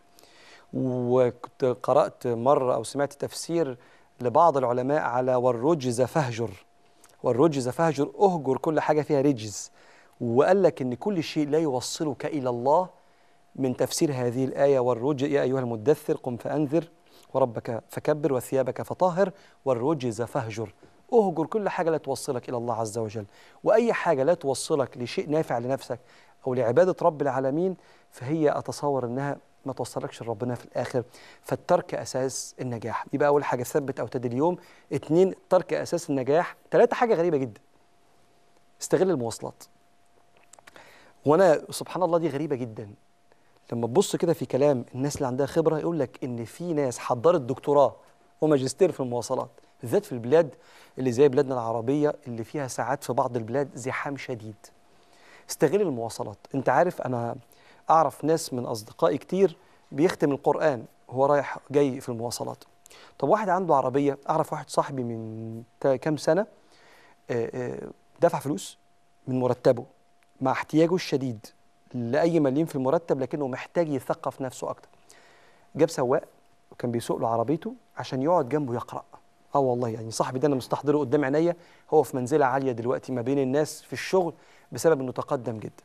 وكنت قرات مره او سمعت تفسير لبعض العلماء على والرجز فهجر والرجز فهجر اهجر كل حاجه فيها رجز وقال لك ان كل شيء لا يوصلك الى الله من تفسير هذه الايه والرجز يا ايها المدثر قم فانذر وربك فكبر وثيابك فطهر والرجز فهجر اهجر كل حاجه لا توصلك الى الله عز وجل واي حاجه لا توصلك لشيء نافع لنفسك او لعباده رب العالمين فهي اتصور انها ما توصلكش لربنا في الاخر فالترك اساس النجاح يبقى اول حاجه ثبت اوتاد اليوم اتنين ترك اساس النجاح ثلاثه حاجه غريبه جدا استغل المواصلات وانا سبحان الله دي غريبه جدا لما تبص كده في كلام الناس اللي عندها خبره يقول لك ان في ناس حضرت دكتوراه وماجستير في المواصلات بالذات في البلاد اللي زي بلادنا العربيه اللي فيها ساعات في بعض البلاد زحام شديد استغل المواصلات انت عارف انا اعرف ناس من اصدقائي كتير بيختم القران وهو رايح جاي في المواصلات طب واحد عنده عربيه اعرف واحد صاحبي من تا- كام سنه آه، آه، دفع فلوس من مرتبه مع احتياجه الشديد لاي مليم في المرتب لكنه محتاج يثقف نفسه اكتر جاب سواق وكان بيسوق له عربيته عشان يقعد جنبه يقرا اه والله يعني صاحبي ده انا مستحضره قدام عينيا هو في منزله عاليه دلوقتي ما بين الناس في الشغل بسبب انه تقدم جدا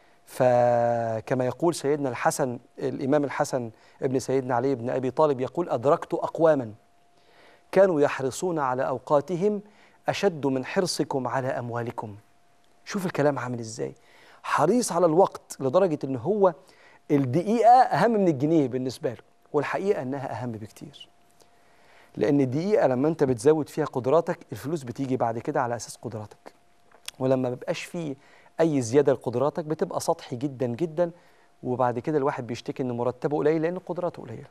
فكما يقول سيدنا الحسن الامام الحسن ابن سيدنا علي بن ابي طالب يقول ادركت اقواما كانوا يحرصون على اوقاتهم اشد من حرصكم على اموالكم شوف الكلام عامل ازاي حريص على الوقت لدرجه ان هو الدقيقه اهم من الجنيه بالنسبه له والحقيقه انها اهم بكتير لان الدقيقه لما انت بتزود فيها قدراتك الفلوس بتيجي بعد كده على اساس قدراتك ولما ما بيبقاش فيه اي زياده لقدراتك بتبقى سطحي جدا جدا وبعد كده الواحد بيشتكي ان مرتبه قليل لان قدراته قليله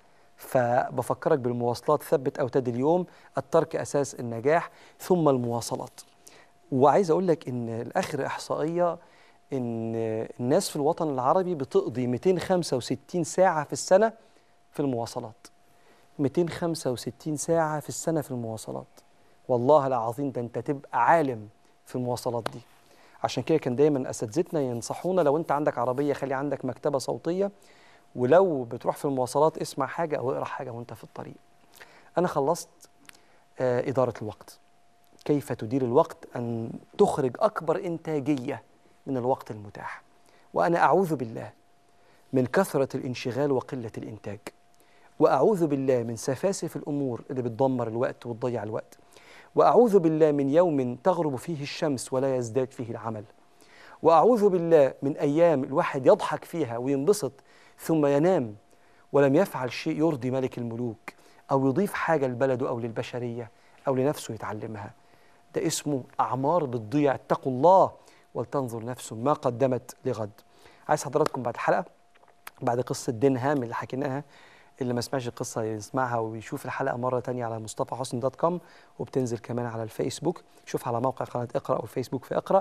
فبفكرك بالمواصلات ثبت اوتاد اليوم الترك اساس النجاح ثم المواصلات وعايز اقول لك ان الاخر احصائيه ان الناس في الوطن العربي بتقضي 265 ساعه في السنه في المواصلات 265 ساعه في السنه في المواصلات والله العظيم ده انت تبقى عالم في المواصلات دي عشان كده كان دايما اساتذتنا ينصحونا لو انت عندك عربيه خلي عندك مكتبه صوتيه ولو بتروح في المواصلات اسمع حاجه او اقرا حاجه وانت في الطريق انا خلصت آه اداره الوقت كيف تدير الوقت ان تخرج اكبر انتاجيه من الوقت المتاح وانا اعوذ بالله من كثره الانشغال وقله الانتاج واعوذ بالله من سفاسف الامور اللي بتدمر الوقت وتضيع الوقت واعوذ بالله من يوم تغرب فيه الشمس ولا يزداد فيه العمل واعوذ بالله من ايام الواحد يضحك فيها وينبسط ثم ينام ولم يفعل شيء يرضي ملك الملوك او يضيف حاجه لبلده او للبشريه او لنفسه يتعلمها ده اسمه اعمار بتضيع اتقوا الله ولتنظر نفس ما قدمت لغد عايز حضراتكم بعد الحلقه بعد قصه دين هام اللي حكيناها اللي ما سمعش القصة يسمعها ويشوف الحلقة مرة تانية على مصطفى حسن دوت كوم وبتنزل كمان على الفيسبوك شوف على موقع قناة اقرأ أو الفيسبوك في اقرأ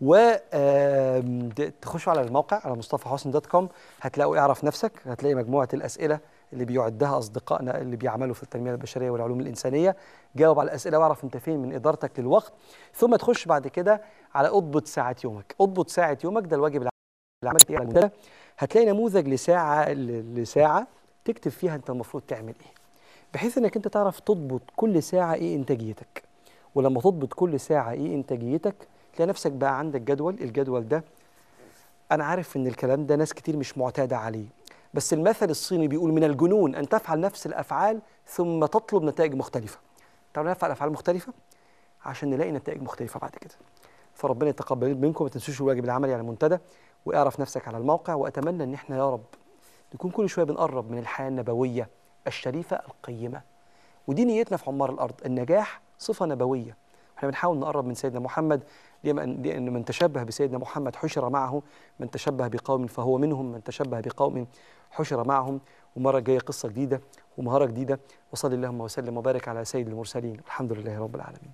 وتخشوا على الموقع على مصطفى حسن دوت كوم هتلاقوا اعرف نفسك هتلاقي مجموعة الأسئلة اللي بيعدها أصدقائنا اللي بيعملوا في التنمية البشرية والعلوم الإنسانية جاوب على الأسئلة واعرف أنت فين من إدارتك للوقت ثم تخش بعد كده على أضبط ساعة يومك أضبط ساعة يومك ده الواجب العملي هتلاقي نموذج لساعة لساعة تكتب فيها انت المفروض تعمل ايه بحيث انك انت تعرف تضبط كل ساعه ايه انتاجيتك ولما تضبط كل ساعه ايه انتاجيتك تلاقي نفسك بقى عندك جدول الجدول ده انا عارف ان الكلام ده ناس كتير مش معتاده عليه بس المثل الصيني بيقول من الجنون ان تفعل نفس الافعال ثم تطلب نتائج مختلفه تعالوا نفعل افعال مختلفه عشان نلاقي نتائج مختلفه بعد كده فربنا يتقبل منكم ما تنسوش الواجب العملي على المنتدى واعرف نفسك على الموقع واتمنى ان احنا يا رب نكون كل شويه بنقرب من الحياه النبويه الشريفه القيمه ودي نيتنا في عمار الارض النجاح صفه نبويه احنا بنحاول نقرب من سيدنا محمد لان من تشبه بسيدنا محمد حشر معه من تشبه بقوم فهو منهم من تشبه بقوم حشر معهم ومره جايه قصه جديده ومهاره جديده وصلي اللهم وسلم وبارك على سيد المرسلين الحمد لله رب العالمين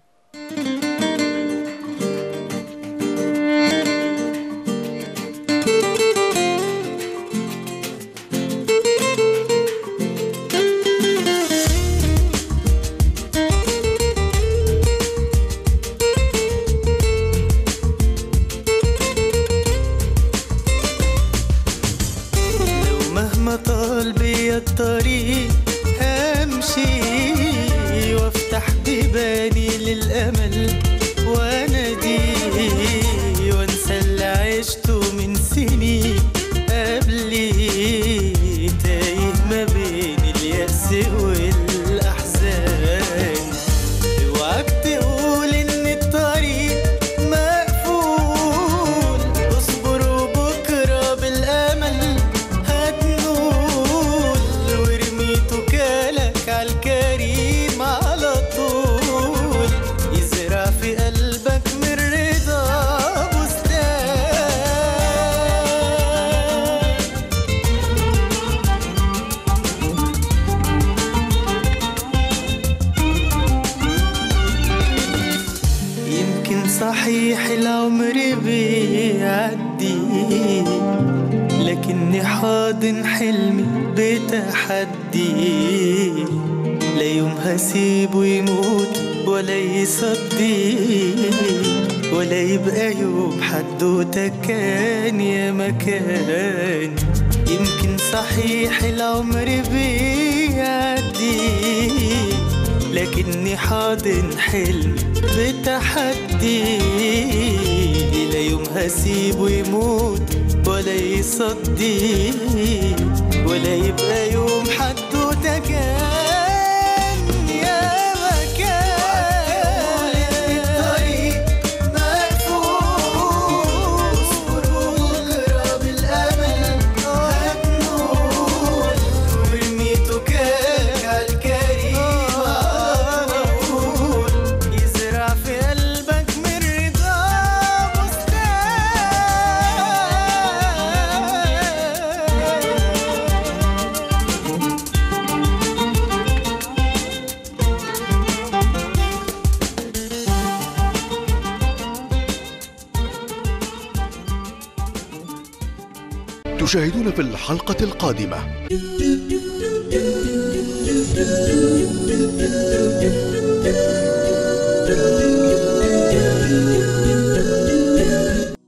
الطريق همشي وافتح بيباني للامل وانادي وانسى اللي عشته من سنين قبلي تايه ما بين اليأس والاحزان اوعاك تقول ان الطريق مقفول اصبر وبكره بالامل هتنول وارمي توكالك عالكريم على طول يزرع في قلبك من رضا بستان يمكن صحيح العمر بيعدي لكني حاضن حلمي بتحدي لا يوم هسيبه يموت ولا يصدي ولا يبقى يوم حدوتك كان يا مكان يمكن صحيح العمر بيعدي لكني حاضن حلم بتحدي لا يوم هسيبه يموت ولا يصدي ولا يبقى يوم حدوتة كان يا مكان الطريق مدفوس بكرة بالأمل هتنول ورميته كاك عالكريم على طول يزرع في قلبك من رضا بستان تشاهدون في الحلقة القادمة